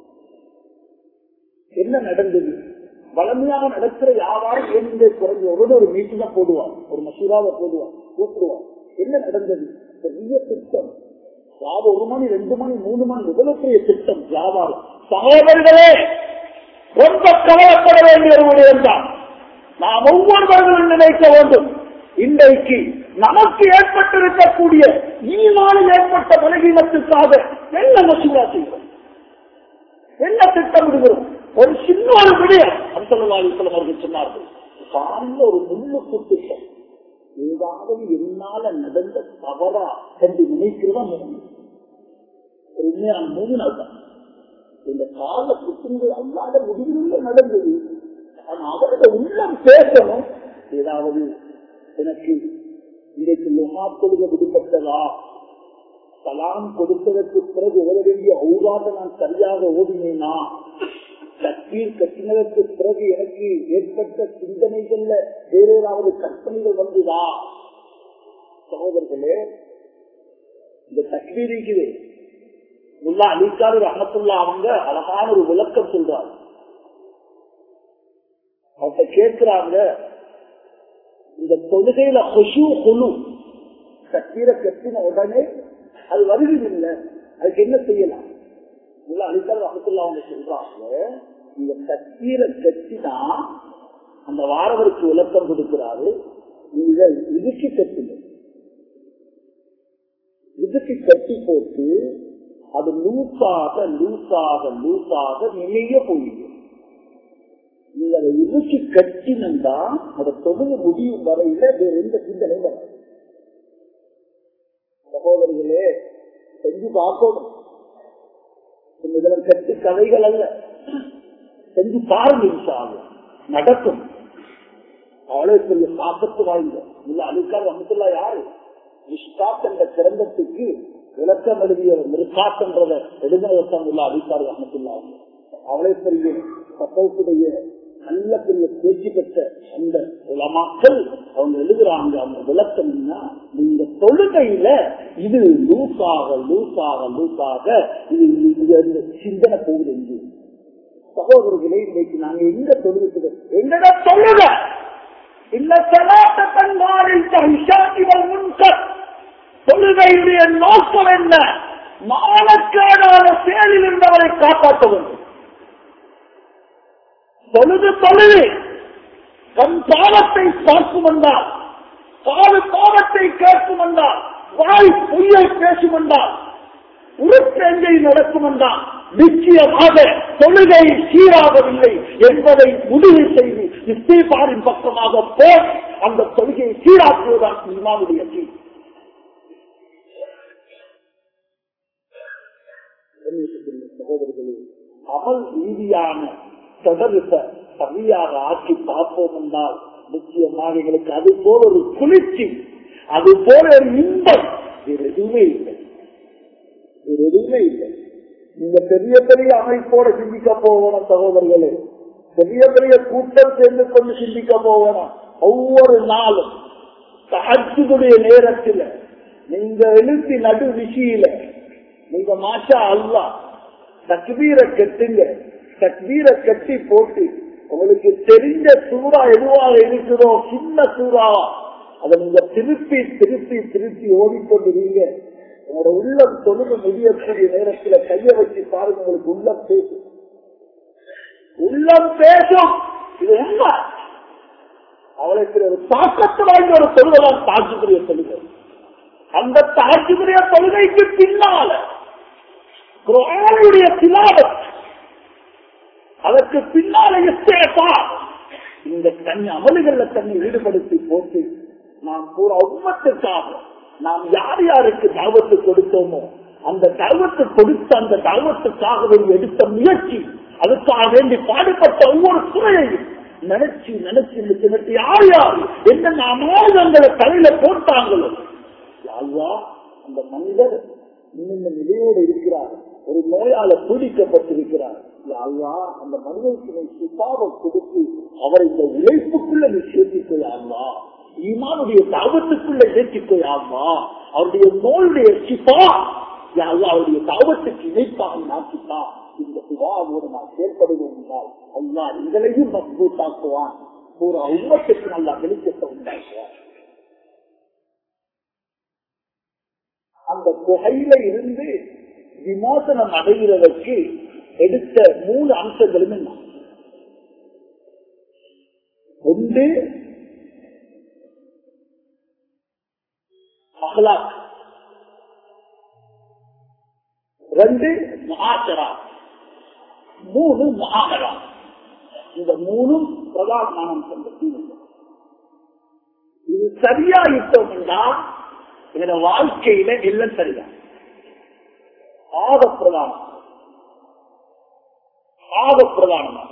என்ன நடந்தது வளமையாக நடக்கிற வியாபாரம் ஏன் குறைஞ்ச ஒரு ஒரு மீட்டிங்க போடுவார் ஒரு மசூராவை போடுவார் கூப்பிடுவார் என்ன நடந்தது பெரிய திட்டம் லாபம் ஒரு மணி ரெண்டு மணி மூணு மணி இவ்வளவு பெரிய திட்டம் வியாபாரம் சகோதரர்களே ரொம்ப கவலைப்பட வேண்டிய ஒரு விடயம் தான் நாம் ஒவ்வொருவர்களும் நினைக்க வேண்டும் இன்றைக்கு நமக்கு ஏற்பட்டிருக்கக்கூடிய ஈமானில் ஏற்பட்ட பலகீனத்திற்காக என்ன மசூரா செய்கிறோம் என்ன திட்டமிடுகிறோம் ஒரு சின்ன ஒரு விடயம் அந்தலவாதிசலம் அவர்கள் சொன்னார்கள் காலையில் ஒரு முள்ளுக்கு திட்டம் ஏதாவது என்னால நடந்த தவறா என்று நினைக்கிறதா மூணு ஒரு உண்மையான மூணு நாள் தான் இந்த கால குற்றங்கள் அல்லாத முடிவில் நடந்தது ஆனா அவரோட உள்ளம் பேசணும் ஏதாவது எனக்கு இன்றைக்கு லுஹா கொள்கை விடுபட்டதா சலாம் கொடுப்பதற்கு பிறகு ஓட வேண்டிய ஔராத நான் சரியாக ஓடினேனா தக்பீர் கட்டினதற்கு பிறகு எனக்கு ஏற்பட்ட சிந்தனைகள்ல வேற ஏதாவது கற்பனைகள் வந்துதா சகோதரர்களே இந்த தக்பீர் இருக்குது முல்லா அலிக்காரு ரஹமத்துல்லா அவங்க அழகான ஒரு விளக்கம் சொல்றாங்க அவங்க கேட்கிறாங்க இந்த தொழுகையில கொசு கொழு தக்கீரை கட்டின உடனே அது வருவதில்லை அதுக்கு என்ன செய்யலாம் முல்லா அலிக்காரு ரஹமத்துல்லா அவங்க சொல்றாங்க இந்த தக்கீரை கட்டினா அந்த வாரவருக்கு விளக்கம் கொடுக்கிறாரு நீங்க இதுக்கு கட்டுங்க இதுக்கு கட்டி போட்டு அது லூசாக லூசாக லூசாக நிறைய போயிடும் நீங்க அதை இறுக்கி கட்டினா அதை தொழுது முடியும் வரையில வேற எந்த சிந்தனை வராது சகோதரிகளே செஞ்சு பார்க்கணும் இதுல கட்டு கதைகள் அல்ல செஞ்சு பாருங்க இன்ஷால்ல. நடக்கும் அவ்வளவு பெரிய சாப்பத்து வாய்ந்த இல்ல அதுக்காக அமைச்சர்லாம் யாரு மிஷ்காத் என்ற கிரந்தத்துக்கு விளக்கம் எழுதிய மிருகாத் என்றத எழுதினவர்கள் அடிப்பார் அமத்துள்ளாங்க அவளை பெரிய சப்போத்துடைய நல்ல பெரிய பேச்சு பெற்ற அந்த உலமாக்கள் அவங்க எழுதுறாங்க அவங்க விளக்கம் என்ன இந்த தொழுகையில இது லூசாக லூசாக லூசாக இது இது இந்த சிந்தனை போகுது என்று சகோதரர்களே இன்னைக்கு நாங்க எங்க தொழுகிறது எங்கட தொழுக இல்ல செலாட்ட தன்மாரில் இவள் முன்கர் தொழுகையுடைய நோக்கம் என்ன மானக்கேடான செயலில் இருந்தவரை காப்பாற்ற வேண்டும் தொழுது தொழுது கண் பாவத்தை பார்க்கும் என்றால் காது பாவத்தை கேட்கும் என்றால் வாய் பொய்யை பேசும் என்றால் உருப்பெஞ்சை நடக்கும் என்றால் நிச்சயமாக தொழுகை சீராகவில்லை என்பதை முடிவு செய்து இஸ்தீபாரின் பக்கமாக போய் அந்த தொழுகையை சீராக்குவதுதான் இமாமுடைய சீர் சகோதரர்களே அமல் ரீதியான தொடர்பை சரியாக ஆக்கி பார்ப்போம் என்றால் நிச்சயமாக எங்களுக்கு அது போல ஒரு குளிர்ச்சி அது போல ஒரு இன்பம் வேறு எதுவுமே இல்லை வேறு எதுவுமே இல்லை இந்த பெரிய பெரிய அமைப்போட சிந்திக்க போகணும் சகோதரர்களே பெரிய பெரிய கூட்டம் சேர்ந்து கொண்டு சிந்திக்க போகணும் ஒவ்வொரு நாளும் தகச்சுடைய நேரத்தில் நீங்க எழுத்தி நடு விஷயில நீங்க மாஷா அல்லா தக்பீரை கட்டுங்க தக்பீரை கட்டி போட்டு உங்களுக்கு தெரிஞ்ச சூறா எதுவாக இருக்குதோ சின்ன சூறாவா அதை நீங்க திருப்பி திருப்பி திருப்பி ஓடிக்கொண்டிருங்க உங்களோட உள்ளம் தொழுக முடியக்கூடிய நேரத்துல கைய வச்சு பாருங்க உங்களுக்கு உள்ளம் பேசும் உள்ளம் பேசும் இது என்ன அவளுக்கு ஒரு தாக்கத்து வாய்ந்த ஒரு தொழுகைதான் தாக்குக்குரிய தொழுகை அந்த தாக்குக்குரிய தொழுகைக்கு பின்னால குரானுடைய திலாவத் அதற்கு பின்னால இஸ்தேபா இந்த தன் அமல்கள்ல தன்னை ஈடுபடுத்தி போட்டு நாம் பூரா உண்மத்திற்காக நாம் யார் யாருக்கு தாவத்து கொடுத்தோமோ அந்த தாவத்து கொடுத்த அந்த தாவத்துக்காக எடுத்த முயற்சி அதுக்காக வேண்டி பாடுபட்ட ஒவ்வொரு துறையையும் நினைச்சு நினைச்சு நினைச்சு யார் யார் என்னென்ன அமாதங்களை தலையில போட்டாங்களோ யாழ்வா அந்த மனிதர் இன்னும் நிலையோடு இருக்கிறார் ஒரு நோயால பீடிக்கப்பட்டிருக்கிறார் யாழ்வா அந்த மனிதனுக்கு நீ சிபாவை கொடுத்து அவர் இந்த உழைப்புக்குள்ள நீ சேர்த்திக்கொள்ளாமா ஈமானுடைய தாவத்துக்குள்ள ஏற்றிக்கொள்ளாமா அவருடைய நோயுடைய சிபா யாழ்வா அவருடைய தாவத்துக்கு இணைப்பாக மாற்றிட்டா இந்த சிவாவோடு நான் செயல்படுவோம் என்றால் அல்லா எங்களையும் மஸ்பூத்தாக்குவான் ஒரு உண்மத்துக்கு நல்லா வெளிச்சத்தை உண்டாக்குவான் அந்த குகையில இருந்து விமோசனம் அடைகிறதற்கு எடுத்த மூணு அம்சங்களும் என்ன ஒன்று அகலாக் ரெண்டு மகாசரா மூணு மகாகரா இந்த மூணும் பிரதானமான அம்சங்கள் இது சரியா இட்டோம்னா எங்க வாழ்க்கையில எல்லாம் சரிதான் ஆக பிரதானம் ஆக பிரதானமாக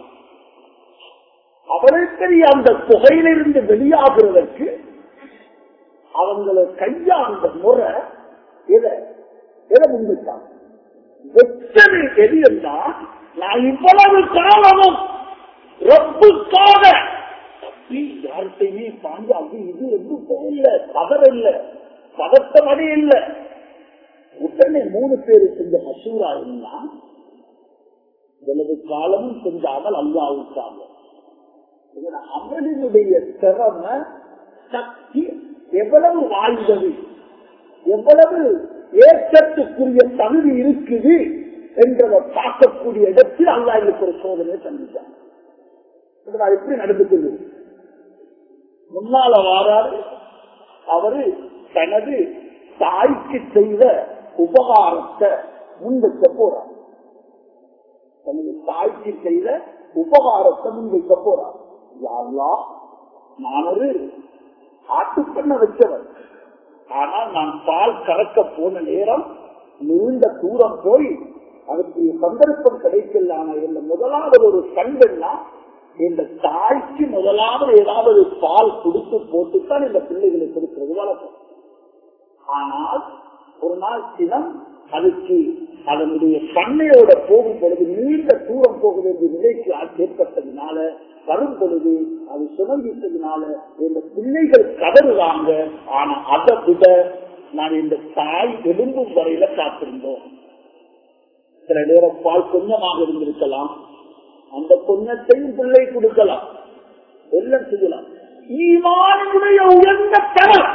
அவளை பெரிய அந்த புகையிலிருந்து வெளியாகிறதற்கு அவங்களை கையாண்ட முறை எதை எதை முன்வைத்தாங்க வெச்சது எது என்றால் நான் இவ்வளவு காலமும் ரப்புக்காக தப்பி யார்கிட்டையுமே பாஞ்சு அது இது எதுவும் இல்லை பதற இல்லை பதட்டமடி இல்லை உடனே மூணு பேர் செஞ்ச மசூரா இருந்தா இவ்வளவு காலமும் செஞ்சாமல் அல்லாவுக்காக அமலினுடைய திறமை சக்தி எவ்வளவு வாழ்ந்தது எவ்வளவு ஏற்றத்துக்குரிய தகுதி இருக்குது என்றதை பார்க்கக்கூடிய இடத்தில் அல்லா எனக்கு ஒரு சோதனையை தந்துட்டான் எப்படி நடந்துக்குது முன்னால வாராரு அவரு தனது தாய்க்கு செய்த உபகாரத்தை முன்வைக்க போறார் தனது தாய்க்கு செய்த உபகாரத்தை முன்வைக்க போறார் யாருலா நான் ஒரு ஆட்டுப்பண்ண வச்சவர் ஆனால் நான் பால் கறக்க போன நேரம் நீண்ட தூரம் போய் அதுக்கு சந்தர்ப்பம் கிடைக்கல இந்த முதலாவது ஒரு கண்கள்னா இந்த தாய்க்கு முதலாவது ஏதாவது பால் கொடுத்து போட்டுத்தான் இந்த பிள்ளைகளை கொடுக்கிறது வழக்கம் ஆனால் ஒரு நாள் சினம் அதுக்கு அதனுடைய பண்ணையோட போகும் பொழுது நீண்ட தூரம் போக வேண்டிய நிலைக்கு அது ஏற்பட்டதுனால வரும் பொழுது அது சுமந்திட்டதுனால இந்த பிள்ளைகள் கதறுவாங்க ஆனா அதை விட நான் இந்த தாய் எலும்பும் வரையில காத்திருந்தோம் சில நேரம் பால் கொஞ்சமாக இருந்திருக்கலாம் அந்த கொஞ்சத்தையும் பிள்ளை கொடுக்கலாம் எல்லாம் செய்யலாம் ஈமானுடைய உயர்ந்த தரம்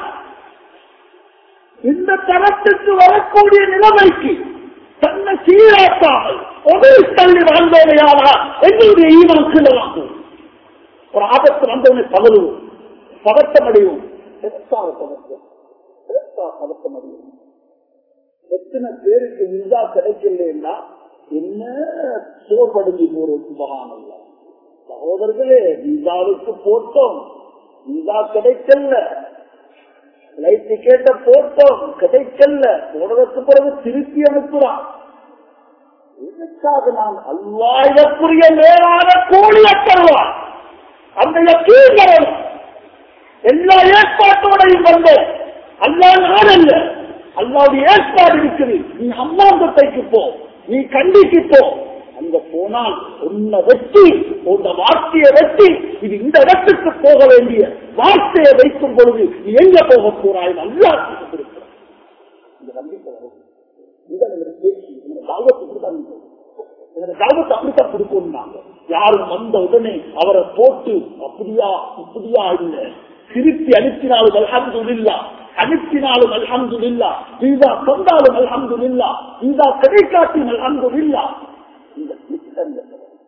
இந்த தரத்துக்கு வரக்கூடிய நிலைமைக்கு தன்னை சீராக்காமல் ஒரு தள்ளி வாழ்ந்தோடையாளா எங்களுடைய ஈமான் கீழாகும் ஒரு ஆபத்து வந்தவனை பகலுவோம் பதட்டம் அடையும் எதற்காக பதட்டம் எதற்காக பதட்டம் அடையும் எத்தனை பேருக்கு விசா கிடைக்கலன்னா என்ன சோர்வடைஞ்சு போறோம் சுபகானல்ல சகோதரர்களே விசாவுக்கு போட்டோம் விசா கிடைக்கல லைட் டிக்கெட்ட போட்டோம் கிடைக்கல போனதற்கு பிறகு திருப்பி அனுப்புறான் இதற்காக நான் அல்லாயிரக்குரிய மேலான கூலிய தருவான் அந்த யக்கீன் வரணும் எல்லா ஏற்பாட்டோடையும் வந்தோம் அல்லா நான் அல்ல அல்லாவுடைய ஏற்பாடு இருக்குது நீ அம்மாந்தத்தைக்கு போ நீ கண்டிக்கு போ அங்க போனால் உன்னை வெட்டி உன்னை வார்த்தையை வெட்டி இது இந்த இடத்துக்கு போக வேண்டிய வார்த்தையை வைக்கும் பொழுது நீ எங்க போக போறாய் நல்லா கொடுக்கிறான் இந்த நம்பிக்கை வரும் இந்த பேச்சு இந்த தாவத்துக்கு தான் இந்த தாவத்தை அப்படித்தான் கொடுக்கணும்னாங்க யாரும் வந்த உடனே அவரை போட்டு அப்படியா இப்படியா இல்லை திருப்பி அனுப்பினாலும் அல்ஹம்து இல்லா அனுப்பினாலும் அல்ஹம்து இல்லா வீசா சொந்தாலும் அல்ஹம்து இல்லா வீசா கிடைக்காட்டியும் அல்ஹம்து இல்லா இந்த திட்டங்கள்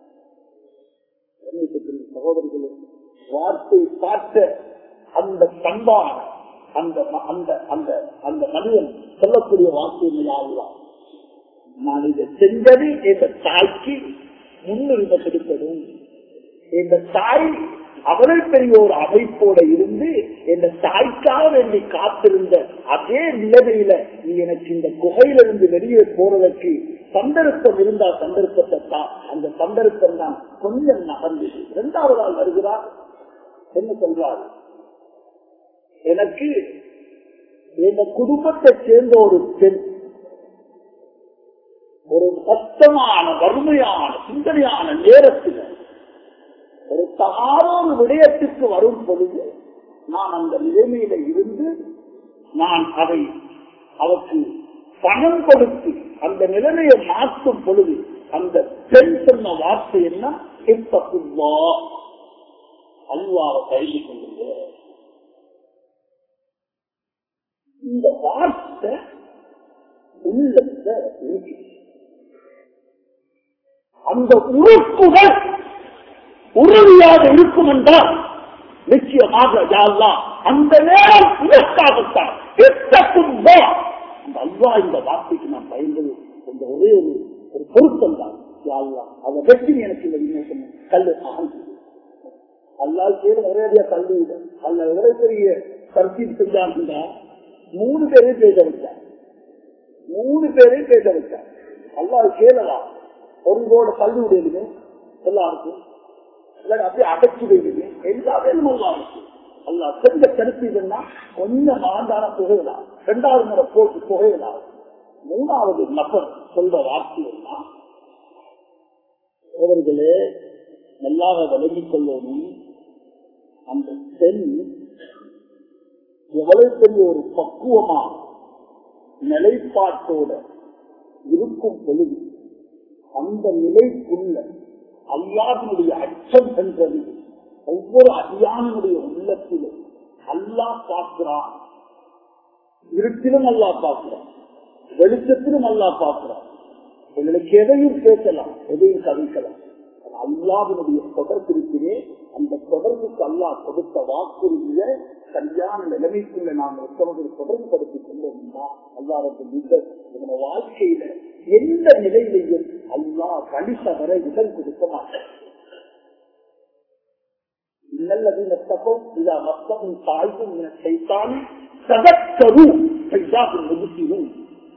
சகோதரர்களே வார்த்தை பார்த்த அந்த பண்பான அந்த அந்த அந்த அந்த மனிதன் சொல்லக்கூடிய வார்த்தை யாருலாம் நான் இதை செஞ்சது என்ற தாய்க்கு முன்னுரிமை கொடுக்கணும் என்ற தாய் அவரை பெரிய ஒரு அமைப்போட இருந்து என்ற தாய்க்காக வேண்டி காத்திருந்த அதே நிலைமையில நீ எனக்கு இந்த குகையிலிருந்து வெளியே போறதற்கு சந்தர்ப்பம் இருந்தா சந்தர்ப்பத்தை தான் அந்த சந்தர்ப்பம் தான் கொஞ்சம் நகர்ந்தது இரண்டாவது நாள் வருகிறார் என்ன சொல்றார் எனக்கு எங்க குடும்பத்தை சேர்ந்த ஒரு பெண் ஒரு கஷ்டமான வறுமையான சிந்தனையான நேரத்தில் ஒரு தகாத விடயத்துக்கு வரும் பொழுது நான் அந்த நிலைமையில இருந்து நான் அதை அவருக்கு பணம் கொடுத்து அந்த நிலைமையை மாற்றும் பொழுது அந்த பெண் சொன்ன வார்த்தை என்ன இப்பக்குவா அல்வாவை கைது கொள்ளுங்க இந்த வார்த்தை உள்ளத்தை ஊற்றி அந்த உறுப்புகள் உறுதியாக இருக்கும் என்றால் நிச்சயமாக யாழ்லா அந்த நேரம் இதற்காகத்தான் அந்த அல்வா இந்த வார்த்தைக்கு நான் பயந்தது இந்த ஒரே ஒரு ஒரு பொருத்தம் தான் யாழ்லா அதை வெற்றி எனக்கு இந்த விமோசனம் கல்லு ஆகி அல்லால் பேர் ஒரேடியா கல்வி அல்ல எவ்வளவு பெரிய கருத்தில் செஞ்சாங்க மூணு பேரையும் பேச வச்சார் மூணு பேரையும் பேச வச்சார் அல்லாஹ் கேளலாம் ஒரு கோட கல்வி உடையதுமே எல்லாருக்கும் அப்படியே அடைச்சு வைக்குது எல்லாமே நல்லா இருக்கு அல்லா செஞ்ச கருத்துன்னா கொஞ்சம் ஆண்டான புகையலாம் ரெண்டாவது முறை போட்டு புகையலாம் மூணாவது நபர் சொல்ற வார்த்தை அவர்களே நல்லாக விளங்கிக் கொள்ளணும் அந்த பெண் எவ்வளவு பெரிய ஒரு பக்குவமா நிலைப்பாட்டோட இருக்கும் பொழுது அந்த நிலைக்குள்ள அல்லாதனுடைய அச்சம் என்றது ஒவ்வொரு அடியானுடைய உள்ளத்திலும் அல்லா பார்க்கிறான் இருட்டிலும் அல்லா பார்க்கிறான் வெளிச்சத்திலும் அல்லா பார்க்கிறான் எங்களுக்கு எதையும் பேசலாம் எதையும் கவிக்கலாம் அல்லாவினுடைய தொடர்பிருக்கிறே அந்த தொடர்புக்கு அல்லா கொடுத்த வாக்குறுதிய சரியான நிலைமைக்குள்ள நாம் ஒருத்தவர்கள் தொடர்பு படுத்திக் கொண்டோம்னா அல்லாவுக்கு மிக நம்ம வாழ்க்கையில எந்த நிலையிலையும் அல்லா வழி தவற இடம் கொடுக்க மாட்டேன் இன்னல்லதீன தப்பம் இதா மத்தமும் தாய்க்கும் என செய்தாலும் சதக்கரும் செய்தாகும் முகுத்தியும்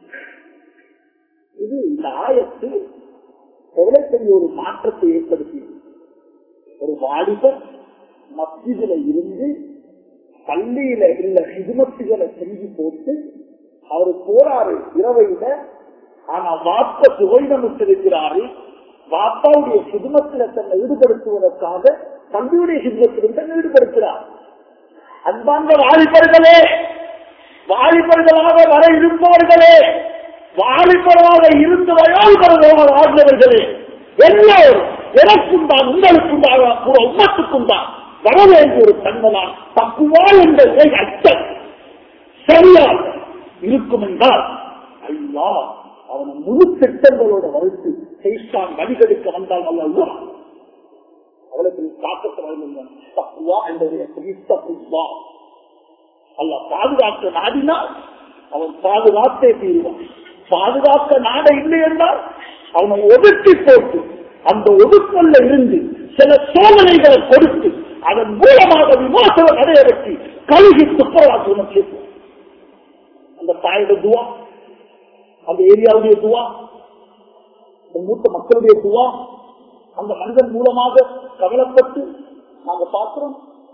இது இந்த ஆயத்து எவ்வளவு பெரிய ஒரு மாற்றத்தை ஏற்படுத்தியது ஒரு வாலிபர் மத்தியில இருந்து பள்ளியில உள்ள ஹிதுமத்துகளை செஞ்சு போட்டு அவரு போறாரு இரவையில ஆனா வாப்ப சுவைதமிட்டிருக்கிறாரு வாப்பாவுடைய சிதுமத்தில் தன்னை ஈடுபடுத்துவதற்காக தம்பியுடைய சிதுமத்திலும் தன்னை ஈடுபடுத்துகிறார் அன்பார்ந்த வாலிபர்களே வாலிபர்களாக வர இருப்பவர்களே வாலிபராக இருந்து வயோதிபர்களாக வாழ்ந்தவர்களே எல்லோரும் எனக்கும் தான் உங்களுக்கும் தான் கூட உம்மத்துக்கும் தான் வர வேண்டிய ஒரு தன்மைதான் தப்புவா என்ற அச்சம் சரியாக இருக்கும் என்றால் அல்லா அவனை முழு திட்டங்களோட வளர்த்து செய்தான் வழிகெடுக்க வந்தால் அல்ல அவளுக்கு தாக்கத்தை வழங்குங்க தப்புவா என்பதை தப்புவா அல்ல பாதுகாக்க நாடினால் அவன் பாதுகாத்தே தீருவான் பாதுகாக்க நாட இல்லை என்றால் அவனை ஒதுக்கி போட்டு அந்த ஒதுக்கல்ல இருந்து சில சோதனைகளை கொடுத்து அதன் மூலமாக விமோசனம் அடைய வச்சு கழுகி துப்புரவாக்குவன் கேட்போம் அந்த தாயோட துவா அந்த ஏரியாவுடைய துவா அந்த மூத்த மக்களுடைய துவா அந்த மனிதன் மூலமாக கவலைப்பட்டு நாங்க பார்க்கிறோம்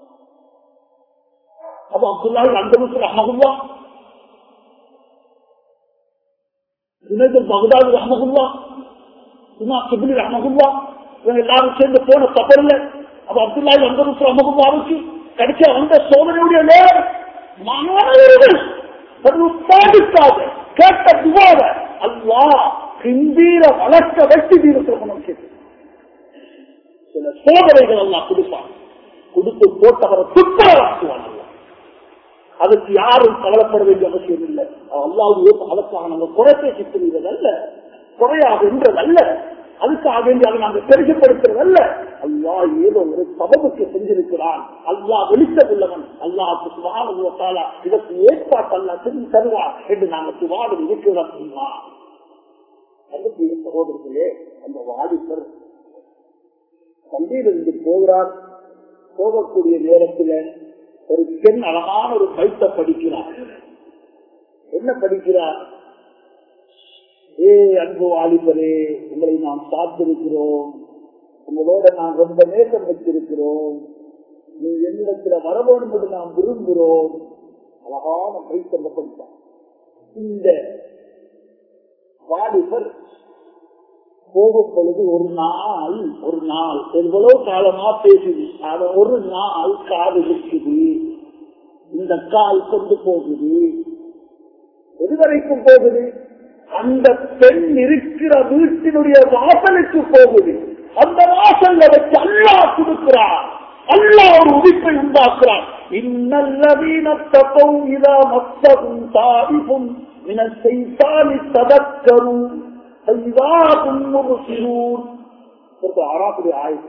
அப்ப அப்துல்லாஹி அந்த ரஹமகுல்லா பகதாது ரஹமகுல்லா சும்மா சிபிலி ரஹமகுல்லா இவங்க எல்லாரும் சேர்ந்து போன தப்பல்ல அப்ப அப்துல்லாஹி அந்த ரஹமகுல்லாவுக்கு கிடைச்ச அந்த சோதனையுடைய நேரம் மாணவர்கள் உற்சாகிக்காக கேட்ட துவாவ அல்லா கிந்தீர வளர்க்க வெட்டி தீரத்தில் சில சோதனைகள் எல்லாம் கொடுப்பான் கொடுத்து போட்டவரை துப்புரவாக்குவான் அதுக்கு யாரும் கவலைப்பட வேண்டிய அவசியம் இல்லை அல்லாவுடைய அதற்காக நம்ம குறைத்தை சித்திரிவது அல்ல குறையாது என்றதல்ல அதுக்காக வேண்டி அதை நாங்கள் பெருசப்படுத்துறதல்ல அல்லா ஏதோ ஒரு சபபுக்கு செஞ்சிருக்கிறான் அல்லா வெளிச்சதுள்ளவன் அல்லாஹுக்கு சுவாரா இதற்கு ஏற்பாட்டு அல்ல செஞ்சு தருவார் என்று நாங்கள் சுவாரம் இருக்கிறோம் அதுக்கு சகோதரர்களே அந்த வாடிப்பர் சந்தையிலிருந்து போகிறார் போகக்கூடிய நேரத்தில் ஒரு பெண் அழகான ஒரு பைத்த படிக்கிறார் என்ன படிக்கிறார் ஏ அன்பு வாலிபரே உங்களை நாம் பார்த்திருக்கிறோம் உங்களோட நான் ரொம்ப நேசம் வச்சிருக்கிறோம் நீ என்னிடத்துல வர வேண்டும் என்று நாம் விரும்புகிறோம் அழகான பைத்தம் படித்தார் இந்த வாலிபர் போகும் பொழுது ஒரு நாள் ஒரு நாள் எவ்வளவு காலமா பேசுது அத ஒரு நாள் காது இருக்குது இந்த கால் கொண்டு போகுது எதுவரைக்கும் போகுது அந்த பெண் இருக்கிற வீட்டினுடைய வாசலுக்கு போகுது அந்த வாசல்ல வச்சு அல்லா கொடுக்கிறார் அல்லா ஒரு உதிப்பை உண்டாக்குறார் இன்னல்லவீனத்தப்பவும் இதா மத்தகும் தாவிப்பும் மின செய்தாலி ததக்கரும் ஆறாப்புடைய ஆயுள்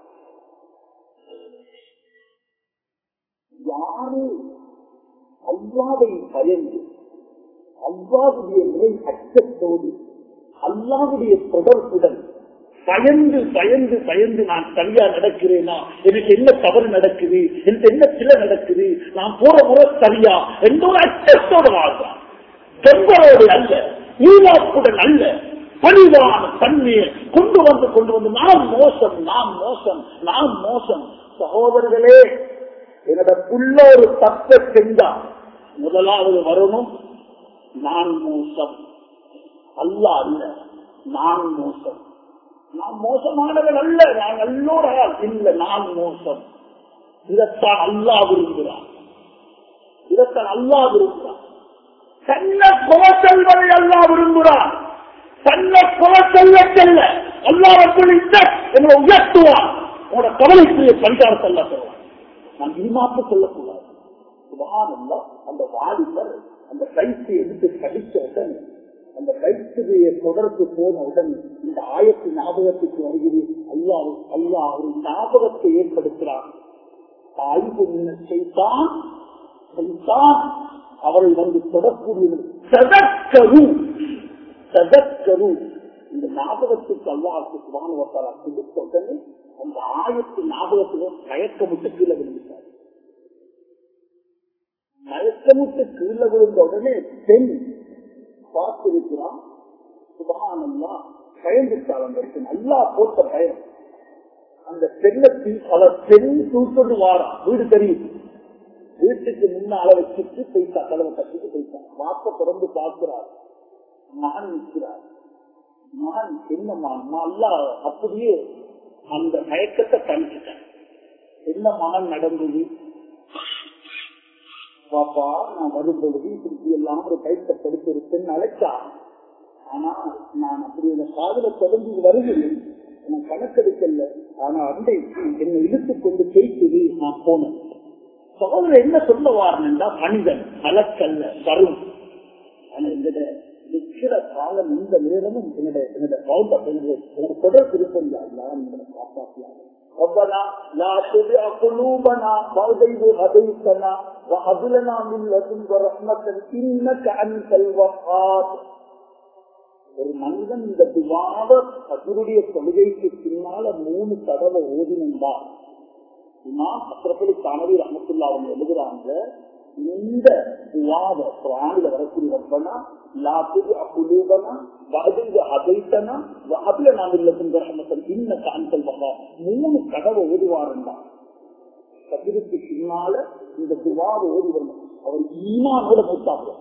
யாரு அல்லாவை பயந்து அல்லாவுடைய நிலை அச்சத்தோடு அல்லாவுடைய தொடர்புடன் பயந்து பயந்து பயந்து நான் சரியா நடக்கிறேனா எனக்கு என்ன தவறு நடக்குது எனக்கு என்ன சில நடக்குது நான் போற முறை சரியா என்ற ஒரு அச்சத்தோடு வாழ்றான் தொங்கரோடு அல்ல ஈவாக்குடன் அல்ல பணிவான தன்மையை கொண்டு வந்து கொண்டு வந்து நாம் மோசம் நாம் மோசம் நாம் மோசம் சகோதரர்களே என்னோட புள்ள ஒரு தப்பை செஞ்சா முதலாவது வரணும் நான் மோசம் அல்ல அல்ல நான் மோசம் நான் மோசமானவன் அல்ல நான் நல்லோட இல்ல நான் மோசம் இதைத்தான் அல்லா விரும்புகிறான் இதைத்தான் அல்லா விரும்புகிறான் தன்னை கொலை செல்வதை அல்லா விரும்புகிறான் தன்னை கொலை செல்ல செல்ல அல்லாவர்கள் எங்களை உயர்த்துவான் உங்களோட கவலைக்குரிய பரிகாரத்தை அல்ல தருவான் நான் இனிமாப்பு சொல்லக்கூடாது சுபானந்தா அந்த வாலிபர் அந்த கைத்தை எடுத்து கடித்த உடனே அந்த கைத்துடைய தொடர்பு போன உடனே இந்த ஆயத்து ஞாபகத்துக்கு வருகிறது அல்லா அல்லா ஒரு ஞாபகத்தை ஏற்படுத்துகிறார் ஆய்வு செய்தான் செய்தான் அவரை வந்து தொடக்கூடிய சதக்கரு சதக்கரு இந்த ஞாபகத்துக்கு அல்லாஹுக்கு சுபானுவத்தால் கொடுத்த உடனே அந்த ஆயத்து ஞாபகத்துக்கு மயக்கமிட்டு கீழே விழுந்துட்டார் மயக்கமிட்டு கீழே விழுந்த உடனே பெண் பார்த்திருக்கிறான் சுபானல்லா பயந்துட்டாள் அந்த பெண் நல்லா போட்ட பயம் அந்த பெண்ணத்தில் பல பெண் தூக்கொண்டு வாரா வீடு தெரியும் வீட்டுக்கு முன்னால வச்சுட்டு போயிட்டா கதவை கட்டிட்டு போயிட்டான் வாப்ப தொடர்பு வந்து பார்க்கிறார் மகன் நிற்கிறார் மகன் என்னம்மா அல்லா அப்படியே அந்த மயக்கத்தை கணிச்சிட்டேன் என்ன மகன் நடந்தது பாப்பா நான் வரும் பொழுது இப்படி எல்லாம் ஒரு கைத்த படுத்திருப்பேன் அழைச்சான் ஆனா நான் அப்படி அந்த காதல தொடர்ந்து வருகிறேன் நான் கணக்கெடுக்கல ஆனா அன்றைக்கு என்னை இழுத்துக் கொண்டு பேய்த்தது நான் போனேன் சகோதரர் என்ன சொல்ல வாரா மனிதன் கலக்கல்ல வரும் ஆனா எங்கட நிற்கிற காலம் இந்த நேரமும் என்னோட என்னோட கவுண்டர் என்னோட தொடர் திருப்பம் எங்களை காப்பாற்றியாங்க ربنا لا تزغ قلوبنا بعد إذ هديتنا وهب لنا من لدنك رحمة إنك أنت الوهاب ஒரு மனிதன் இந்த துவாவ கதருடைய தொழுகைக்கு பின்னால மூணு தடவை ஓதினா இமாம் அத்திரப்பலி தானவி ரஹமத்துல்லா அவங்க எழுதுறாங்க இந்த துவாவ குரானில வரக்கூடிய ரப்பனா லாத்துக்கு அப்புலூபனா வகதிங்க அதைத்தனா வகபில நாம் இல்லத்தின் ரஹமத்தன் இன்ன கான்சல் மகா மூணு தடவை ஓதுவாருந்தா கதிருக்கு பின்னால இந்த துவாவை ஓதி வரணும் அவர் ஈமானோட மூத்தாடுவார்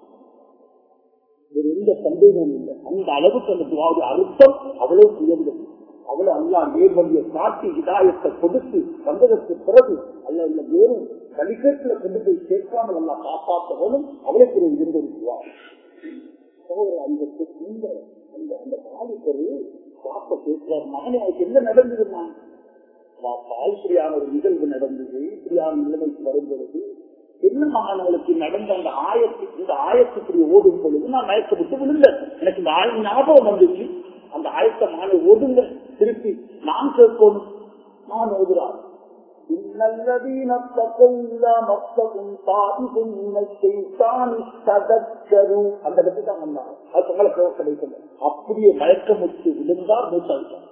வேறு எந்த சந்தேகமும் இல்லை அந்த அளவுக்கு அந்த துவாவுடைய அர்த்தம் அவ்வளவு உயர்ந்தது அவ்வளவு அல்லா நேர்வழியை காட்டி இதாயத்தை கொடுத்து வந்ததற்கு பிறகு அல்ல இந்த வேறும் வழிகேட்டுல கொண்டு போய் சேர்க்காமல் அல்லா காப்பாற்றவனும் அவளுக்கு ஒரு இருந்த ஒரு துவா அந்த இந்த அந்த அந்த பாலிப்பரு பாப்ப பேசுறார் மகனே அவருக்கு என்ன நடந்ததுமா இப்படியான ஒரு நிகழ்வு நடந்தது இப்படியான நிலைமைக்கு வரும் பொழுது என்ன மகானங்களுக்கு நடந்த அந்த ஆயத்து இந்த ஆயத்துக்குரிய ஓடும் பொழுது நான் மயக்க விட்டு விழுந்தேன் எனக்கு இந்த ஆய ஞாபகம் வந்துச்சு அந்த ஆயத்த மாலை ஓடுங்க திருப்பி நான் கேட்கணும் நான் ஓதுறார் الذين اتقوا إذا مسهم طائف من الشيطان تذكروا அந்த இடத்துல தான் வந்தாங்க அது உங்களை கிடைக்கல அப்படியே மயக்கமுற்று விழுந்தார் மூத்தாவிட்டார்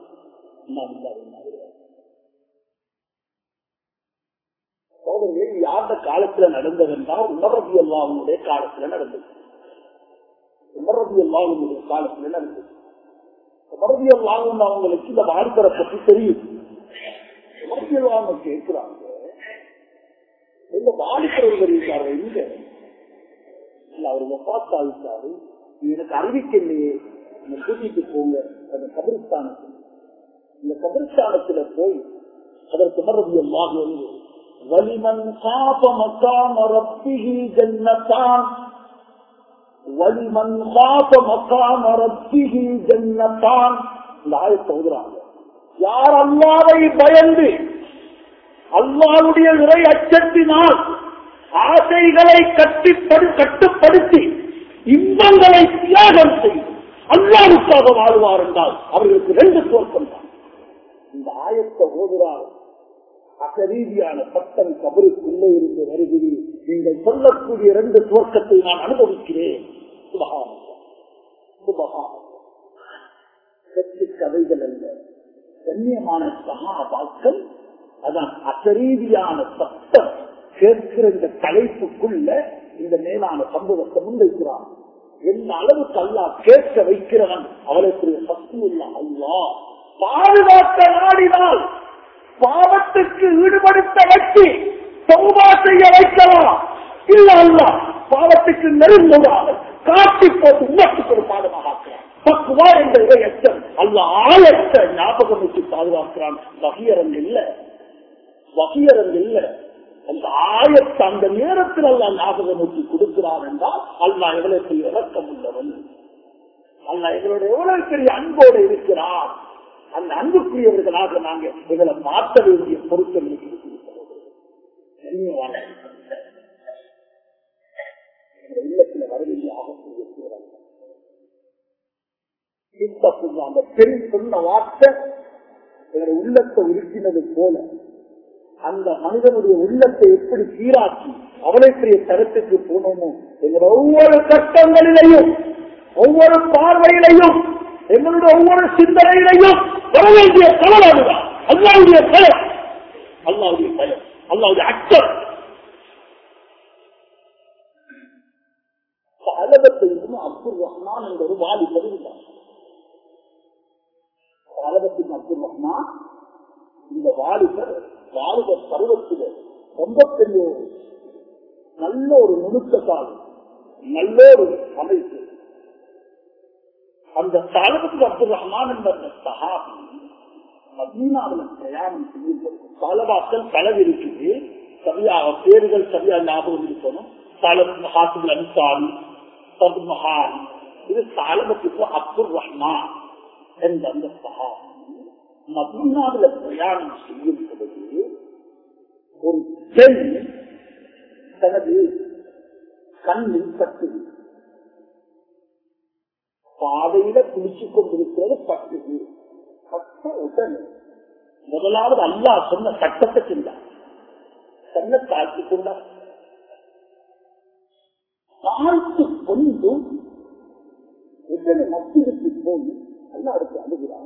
சோதரிகள் யார்ட காலத்துல நடந்ததுன்றால் உமரபி அல்லாவுடைய காலத்துல நடந்தது உமரபி அல்லாவுடைய காலத்துல நடந்தது உமரபி அல்லாவும் அவங்களுக்கு இந்த வாழ்க்கரை பற்றி தெரியும் உமரபி அல்லாம கேட்கிறாங்க எங்க வாலிபர் ஒருவர் இருக்காரு எங்க இல்ல அவர் ஒப்பாத்து ஆகிட்டாரு எனக்கு அறிவிக்கலையே என்னை கூட்டிட்டு போங்க அந்த கபிரிஸ்தானத்தில் இந்த கபிரிஸ்தானத்துல போய் அதற்கு மரபி அல்லாஹ் வந்து ولمن خاف مقام ربه جنتان ولمن خاف مقام ربه جنتان இந்த ஆயத்தை ஓதுறாங்க யார் அல்லாவை பயந்து அல்லாவுடைய இறை அச்சத்தினால் ஆசைகளை கட்டிப்படு கட்டுப்படுத்தி இன்பங்களை தியாகம் செய்து அல்லாவுக்காக வாழ்வார் என்றால் அவர்களுக்கு ரெண்டு தோற்றம் தான் இந்த ஆயத்தை ஓதுறார் அசரீதியான சட்டம் கபருக்குள்ளே இருந்து வருகிறேன் நீங்கள் சொல்லக்கூடிய இரண்டு துவக்கத்தை நான் அனுபவிக்கிறேன் சுபகானம் சுபகானம் கதைகள் அல்ல கண்ணியமான சகாபாக்கள் அதான் அசரீதியான சட்டம் கேட்கிற இந்த தலைப்புக்குள்ள இந்த மேலான சம்பவத்தை முன்வைக்கிறான் எந்த அளவுக்கு அல்லா கேட்க வைக்கிறவன் அவளுக்கு சக்தி உள்ள அல்லா பாதுகாக்க நாடினால் பாவத்துக்கு ஈடுபடுத்த வச்சு சௌபா செய்ய வைக்கலாம் இல்ல அல்ல பாவத்துக்கு நெருங்குவாங்க காட்டி போட்டு உணர்த்துக்கு ஒரு பாடமாக ஆக்கிறான் பக்குவா என்ற இறையச்சம் அல்ல ஆயத்தை ஞாபகம் வச்சு பாதுகாக்கிறான் வகையரங்கு இல்ல வகையரங்கு இல்ல அந்த ஆயத்தை அந்த நேரத்தில் அல்ல ஞாபகம் வச்சு கொடுக்கிறான் என்றால் அல்லா எவ்வளவு பெரிய இறக்கம் உள்ளவன் அல்ல எங்களுடைய எவ்வளவு பெரிய அன்போடு இருக்கிறான் அந்த அன்புக்குரியவர்களாக நாங்க எங்களை மாற்ற வேண்டிய பொருட்கள் இல்லத்தில் வரவேண்டிய ஆகக்கூடிய சூழல் அந்த பெண் சொன்ன வார்த்தை எங்களுடைய உள்ளத்தை உருக்கினது போல அந்த மனிதனுடைய உள்ளத்தை எப்படி சீராக்கி அவளை பெரிய தரத்துக்கு போனோமோ எங்களுடைய ஒவ்வொரு கட்டங்களிலையும் ஒவ்வொரு பார்வையிலையும் எங்களுடைய ஒவ்வொரு சிந்தனையிலையும் வர வேண்டிய கவலை அதுதான் அல்லாவுடைய பயம் அல்லாவுடைய பயம் அல்லாவுடைய அச்சம் அலபத்தில் அப்துல் ரஹ்மான் என்ற ஒரு வாலிபர் இருந்தார் அலபத்தின் அப்துல் ரஹ்மான் இந்த வாலிபர் வாலிபர் பருவத்தில் ரொம்ப பெரிய நல்ல ஒரு நுணுக்கத்தால் நல்லொரு அமைப்பு அந்த சாலபத்துக்கு அப்துல் ரஹ்மான் என்ற அந்த சஹாபி மதீனாவில் பிரயாணம் செய்யும் சாலபாக்கள் பலவு இருக்குது சரியாக பேர்கள் சரியா ஞாபகம் இருக்கணும் சாலப் ஹாசிபுல் அன்சாரி சபு மஹான் இது சாலபத்துக்கு அப்துல் ரஹ்மான் என்ற அந்த சஹாபி மதீனாவில் பிரயாணம் செய்யும் பொழுது ஒரு பெண் தனது கண்ணில் பட்டுது பாதையில குளிச்சு கொண்டிருக்கிறது பட்டுது பட்ட உடனே முதலாவது அல்லா சொன்ன சட்டத்தை செஞ்சார் தன்னை தாழ்த்தி கொண்டார் தாழ்த்து கொண்டு உடனே மத்தியத்துக்கு போய் அல்லா அடுத்து அழுகிறான்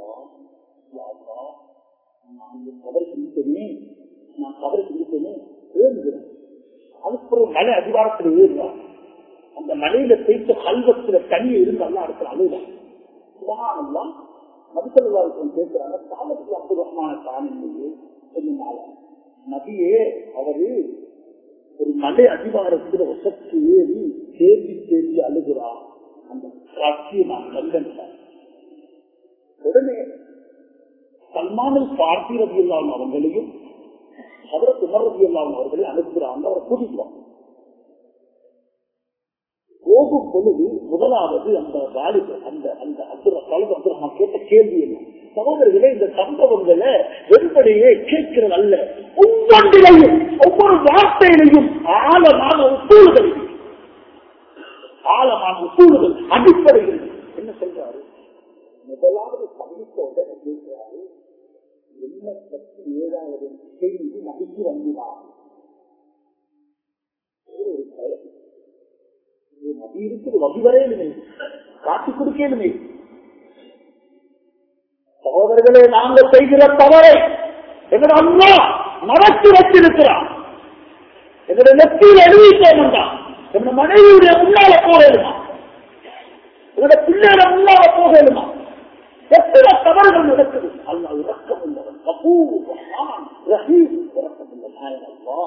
நான் இந்த தவறு செஞ்சேனே நான் தவறு செஞ்சேனே ஏறுகிறேன் அதுக்கு ஒரு மலை அதிகாரத்தில் ஏறுவான் அந்த மலையில தேய்த்த கல்வத்துல தண்ணி இருந்து அல்லா அடுத்த அழுகிறான் சுபகானல்லாம் மதுசல்லாருக்கும் கேட்கிறாங்க சாலத்துக்கு அப்துல் ரஹ்மான தான் இல்லையே சொன்னால நபியே அவரு ஒரு மலை அதிகாரத்துல ஒசத்து ஏறி தேடி தேடி அழுகிறார் அந்த காட்சியை நான் கண்டேன் உடனே சல்மானில் பார்த்தி ரவி அவங்களையும் அதற்கு உமர் ரவி அவர்களை அனுப்புகிறாங்க அவரை கூட்டிட்டு போகும் பொழுது முதலாவது அந்த வாலிபர் அந்த அந்த அப்துல் காலிப் அப்துல் ரஹ்மான் கேட்ட கேள்வி என்ன சகோதரர்களே இந்த சம்பவங்களை வெறுப்படையே கேட்கிறது அல்ல ஒவ்வொன்றிலையும் ஒவ்வொரு வார்த்தையிலையும் ஆழமான உத்தூறுகள் ஆழமான உத்தூறுகள் அடிப்படையில் என்ன சொல்றாரு முதலாவது சந்தித்த உடனே கேட்கிறாரு என்ன பற்றி ஏதாவது செய்தி நபிக்கு வந்துதான் ஒரு பயம் நபி இருக்குது வகி வரையிலுமே காட்டி கொடுக்கலுமே சகோதரர்களே நாங்கள் செய்கிற தவறை எங்களோட அம்மா மறைத்து வச்சிருக்கிறான் எங்களுடைய நெத்தியில் எழுதிட்டோம் என்னோட மனைவியுடைய முன்னால போகலுமா என்னோட பிள்ளையோட முன்னால போகலுமா எத்தனை தவறுகள் நடக்குது அல்லா இறக்கம் உள்ளவன் கபூர் ரஹ்மான் ரஹீம் இறக்கம் உள்ள நாயன் அல்லா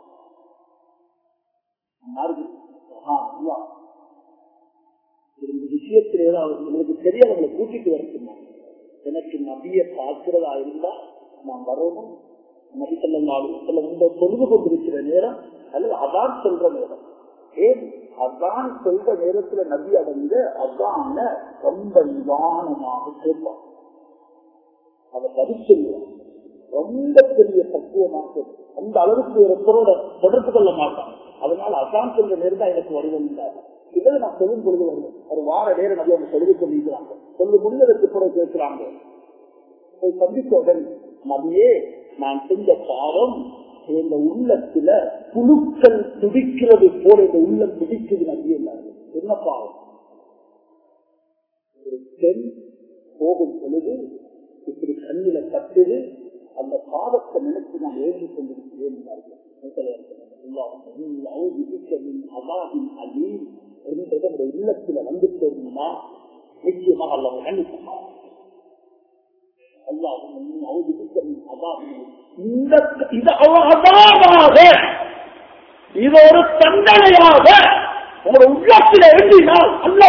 இந்த விஷயத்தில் ஏதாவது உங்களுக்கு தெரியவங்களை கூட்டிட்டு வரட்டுமா எனக்கு நபிய பார்க்கிறதா இருந்தா நான் வரணும் நபி சொல்லலாம் இந்த தொழுது கொண்டிருக்கிற நேரம் அல்லது அதான் சொல்ற நேரம் ஏன் அதான் சொல்ற நேரத்துல நபி அடைந்த அதான ரொம்ப நிதானமாக கேட்பான் அதை பதில் சொல்லுவான் ரொம்ப பெரிய பக்குவமாக அந்த அளவுக்கு ஒருத்தரோட தொடர்பு கொள்ள மாட்டான் அதனால அசான் சொல்ற நேரம் தான் எனக்கு வருவதில்லை இதை நான் சொல்லும் பொழுது வருவேன் ஒரு வார நேரம் நபி அவங்க சொல்லிக் கொண்டிருக்கிறாங்க சொல்லு முடிந்ததற்கு பிறகு கேட்கிறாங்க போய் சந்தித்த உடனே நபியே நான் செஞ்ச பாவம் இந்த உள்ளத்துல புழுக்கள் துடிக்கிறது போல இந்த உள்ளம் துடிக்குது நபியே என்ன பாவம் ஒரு பெண் போகும் பொழுது இப்படி கண்ணில கட்டுது அந்த பாவத்தை நினைத்து நான் எழுதி கொண்டிருக்கிறேன் என்றது உள்ளத்துல வந்து போகணுமா நிச்சயமாக அல்ல கண்டிப்பா இது ஒரு தண்டனையாக உங்களோட உள்ளத்தில் எழுதினால் அல்ல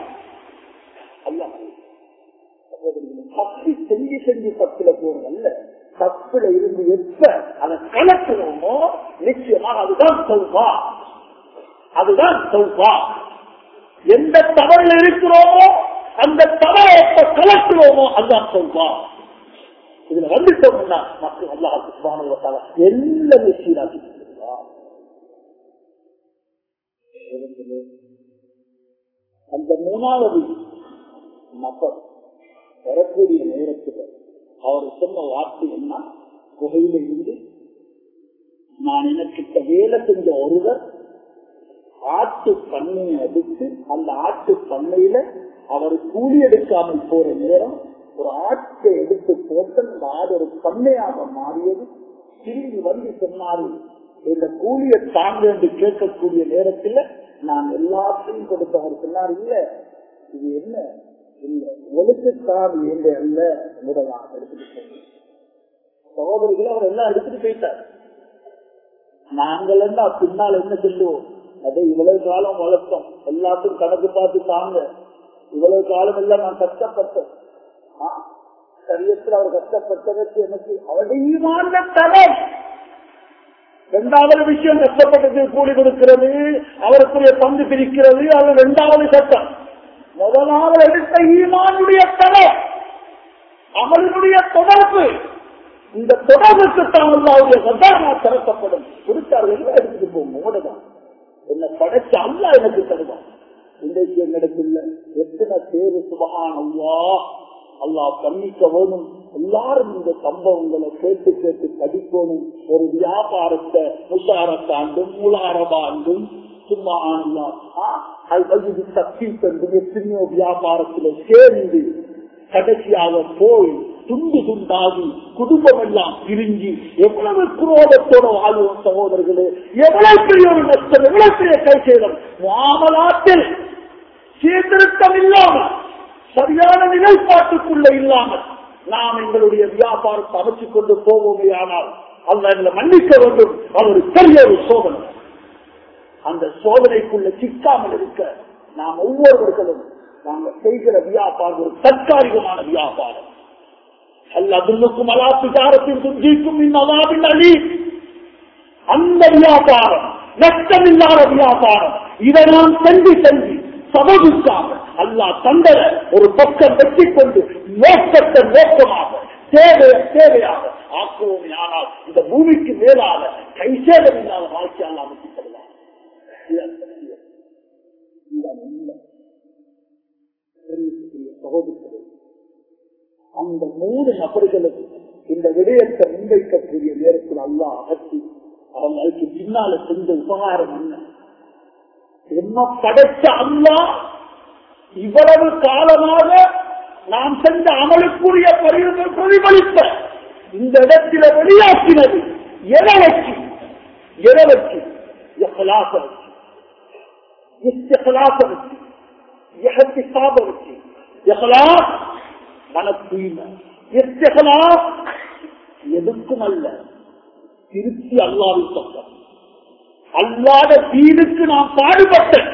தப்பி செஞ்சு செஞ்சு தப்புல போறதல்ல தப்புல இருந்து எப்ப அதை கலக்கிறோமோ நிச்சயமாக அதுதான் சொல்வா அதுதான் சொல்வா எந்த தவறுல இருக்கிறோமோ அந்த தவறை எப்ப கலக்கிறோமோ அதுதான் சொல்வா இதுல வந்துட்டோம்னா மக்கள் அல்லாஹால எல்லாமே சீராக்கி அந்த மூணாவது நபர் வரக்கூடிய நேரத்தில் அவர் சொன்ன வார்த்தை என்ன குகையில இருந்து நான் எனக்கிட்ட வேலை செஞ்ச ஒருவர் ஆட்டு பண்ணையை எடுத்து அந்த ஆட்டு பண்ணையில அவர் கூலி எடுக்காமல் போற நேரம் ஒரு ஆட்டை எடுத்து போட்டு அந்த ஆடு ஒரு பண்ணையாக மாறியது திரும்பி வந்து சொன்னாரு இந்த கூலியை தாங்க என்று கேட்கக்கூடிய நேரத்தில் நான் எல்லாத்தையும் கொடுத்தவர் சொன்னார் இல்ல இது என்ன இல்ல ஒழுக்கத்தான் என்ற அல்ல முதலாக எடுத்துட்டு போங்க சகோதரிகளை அவர் எல்லாம் எடுத்துட்டு போயிட்டார் நாங்கள் என்ன பின்னால் என்ன சொல்லுவோம் அதை இவ்வளவு காலம் வளர்த்தோம் எல்லாத்துக்கும் கணக்கு பார்த்து தாங்க இவ்வளவு காலம் எல்லாம் நான் கஷ்டப்பட்டேன் ஆ, சரியத்தில் அவர் கஷ்டப்பட்டதற்கு எனக்கு அவருடைய ஈமான்ல தரம் இரண்டாவது விஷயம் கஷ்டப்பட்டது கூலி கொடுக்கிறது அவருக்குரிய பங்கு பிரிக்கிறது அது இரண்டாவது சட்டம் முதலாவது எடுத்த ஈமானுடைய தரம் அவர்களுடைய தொடர்பு இந்த தொடர்புக்கு தான் அல்லாவுடைய சதாரணா திறக்கப்படும் கொடுத்தார்கள் எல்லாம் எடுத்துட்டு போகும் மூடதான் என்ன படைச்ச அல்லா எனக்கு தருவான் இன்றைக்கு என்னிடத்தில் எத்தனை பேரு சுபகான் அல்லா அல்லாஹ் கண்ணிக்க வேணும் எல்லாரும் இந்த சம்பவங்களை கேட்டு கேட்டு படிக்கணும் ஒரு வியாபாரத்தை முஷாரத்தாண்டும் மூலாரபாண்டும் சும்மா ஆனந்தா சக்தி தந்து எத்தனையோ வியாபாரத்துல சேர்ந்து கடைசியாக போய் துண்டு துண்டாகி குடும்பம் எல்லாம் பிரிஞ்சு எவ்வளவு குரோதத்தோட வாழ்வோம் சகோதரர்களே எவ்வளவு பெரிய ஒரு நஷ்டம் எவ்வளவு பெரிய கை சேதம் மாமலாத்தில் சீர்திருத்தம் இல்லாமல் சரியான நிலைப்பாட்டுக்குள்ள இல்லாமல் நாம் எங்களுடைய வியாபாரத்தை அமைச்சுக் கொண்டு போவோமே ஆனால் அல்ல எங்களை மன்னிக்க வேண்டும் அது ஒரு பெரிய ஒரு சோதனை அந்த சோதனைக்குள்ள சிக்காமல் இருக்க நாம் ஒவ்வொருவர்களும் நாங்கள் செய்கிற வியாபாரம் ஒரு தற்காலிகமான வியாபாரம் அல்ல அதுக்கும் அலா சுகாரத்தின் துஞ்சிக்கும் இந்நவாவின் அழி அந்த வியாபாரம் நஷ்டமில்லாத வியாபாரம் இதை நாம் செஞ்சு செஞ்சு சமதுக்காக அல்லா தந்தர ஒரு பக்கம் வெற்றி கொண்டு நோக்கத்தை நோக்கமாக தேவை தேவையாக ஆக்குவோமே ஆனால் இந்த பூமிக்கு மேலாக கைசேதம் இல்லாத வாழ்க்கையால் அமைக்கப்படலாம் சகோதரர்களே அந்த மூணு நபர்களுக்கு இந்த விடயத்தை முன்வைக்கக்கூடிய நேரத்தில் அல்லா அகற்றி அவங்களுக்கு பின்னால செஞ்ச உபகாரம் என்ன என்ன படைச்ச அல்லா இவ்வளவு காலமாக நாம் செஞ்ச அமலுக்குரிய பரி- பிரதிபலித்த இந்த இடத்தில வெளியாக்கினது எதை வச்சு எதை வச்சு இஹ்லாஸ வச்சு இஸ்திஹ்லாஸ வச்சு இஹ்திசாப வச்சு இஹ்லாஸ் மன தூய்மை இஸ்திஹ்லாஸ் எதுக்கும் அல்ல திருப்தி அல்லாவின் பக்கம் அல்லாத தீனுக்கு நாம் பாடுபட்டேன்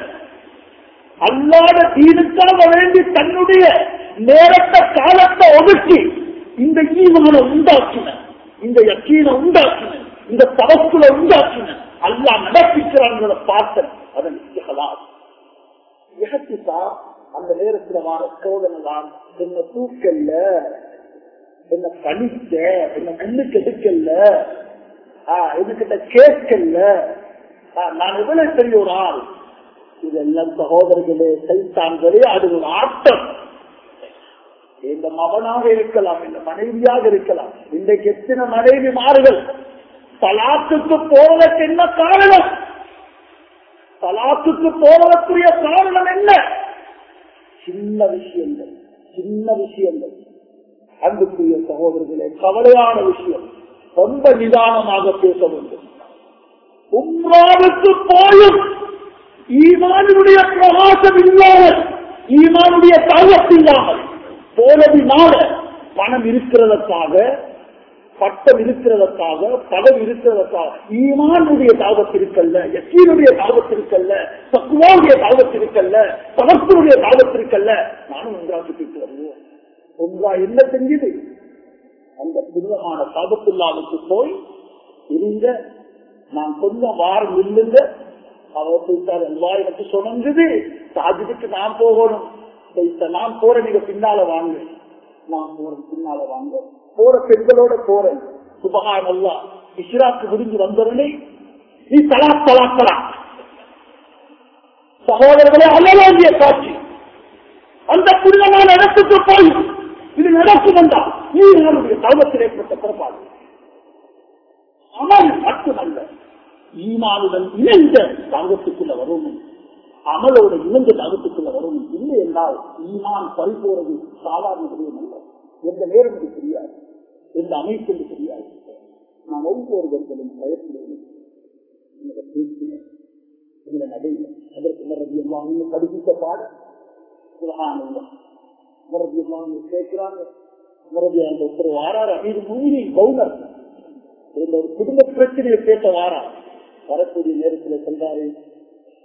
அல்லாத தீனுக்காக வேண்டி தன்னுடைய நேரத்தை காலத்தை ஒதுக்கி இந்த ஈமான உண்டாக்கின இந்த யக்கீனை உண்டாக்கின இந்த தவக்குல உண்டாக்கின அல்லா நடப்பிக்கிறாங்க பார்த்தேன் அதன் இஹ்லாஸ். இஹ்திசா அந்த நேரத்துல வர சோதனை தான் என்ன தூக்கல்ல என்ன பணிக்க என்ன முன்னுக்கு எடுக்கல ஆஹ் இதுகிட்ட கேட்கல ஆஹ் நான் எவ்வளவு பெரிய ஒரு ஆள் இதெல்லாம் சகோதரர்களே சைத்தான்களே அது ஒரு ஆட்டம் இந்த மகனாக இருக்கலாம் இந்த மனைவியாக இருக்கலாம் இன்றைக்கு எத்தனை மனைவி மாறுகள் தலாத்துக்கு போவதற்கு என்ன காரணம் தலாத்துக்கு போவதற்குரிய காரணம் என்ன சின்ன விஷயங்கள் சின்ன விஷயங்கள் அன்புக்குரிய சகோதரர்களே கவலையான விஷயம் ரொம்ப நிதானமாக பேச வேண்டும் உம்ராவுக்கு போயும் ஈமானுடைய பிரகாசம் இல்லாமல் ஈமானுடைய தாவத்து இல்லாமல் போனதினால பணம் இருக்கிறதற்காக பட்டம் இருக்கிறதற்காக பதம் இருக்கிறதற்காக ஈமானுடைய தாவத்து இருக்கல்ல எத்தீனுடைய தாவத்து இருக்கல்ல சக்குவாவுடைய தாவத்து இருக்கல்ல தவத்தினுடைய தாவத்து இருக்கல்ல நானும் ஒன்றாக்கு போயிட்டு வருவோம் ஒன்றா என்ன செஞ்சது அந்த புனிதமான சாபத்துல்லாவுக்கு போய் இருங்க நான் கொஞ்சம் வாரம் இல்லைங்க அவர் சொல்லிட்டார் எல்லா எனக்கு சொன்னது சாஜிதுக்கு நான் போகணும் சரி, நான் போறேன் நீங்க பின்னால வாங்க நான் போறேன் பின்னால வாங்க போற பெண்களோட போறேன் சுபகான் அல்லா இஸ்ராக்கு முடிஞ்சு வந்தவனே நீ தலா தலா தலா சகோதரர்களே அல்லவேண்டிய காட்சி அந்த புனிதமான இடத்துக்கு போய் இது நடக்கும் என்றால் நீ என்னுடைய தர்மத்தில் ஏற்பட்ட பிறப்பாடு அமல் மட்டுமல்ல ஈமானுடன் இணைந்த தாகத்துக்குள்ள வரணும் அமலோட இணைந்த தாகத்துக்குள்ள வரணும் இல்லை என்றால் ஈமான் பறிபோறது சாதாரண விடயம் அல்ல எந்த நேரம் இது தெரியாது எந்த அமைப்பு என்று தெரியாது நாம் ஒவ்வொருவர்களும் பயப்படுவோம் என்னோட பேச்சில என்னோட நடையில அதற்கு மரபி எல்லாம் இன்னும் படிப்பித்த பாட சுகானம் மரபி எல்லாம் கேட்கிறாங்க மரபி அந்த ஒருத்தர் வாரார் அமீர் மூணி கவுனர் இந்த ஒரு குடும்ப பிரச்சனையை பேச வாரா வரக்கூடிய நேரத்தில் சொல்றாரு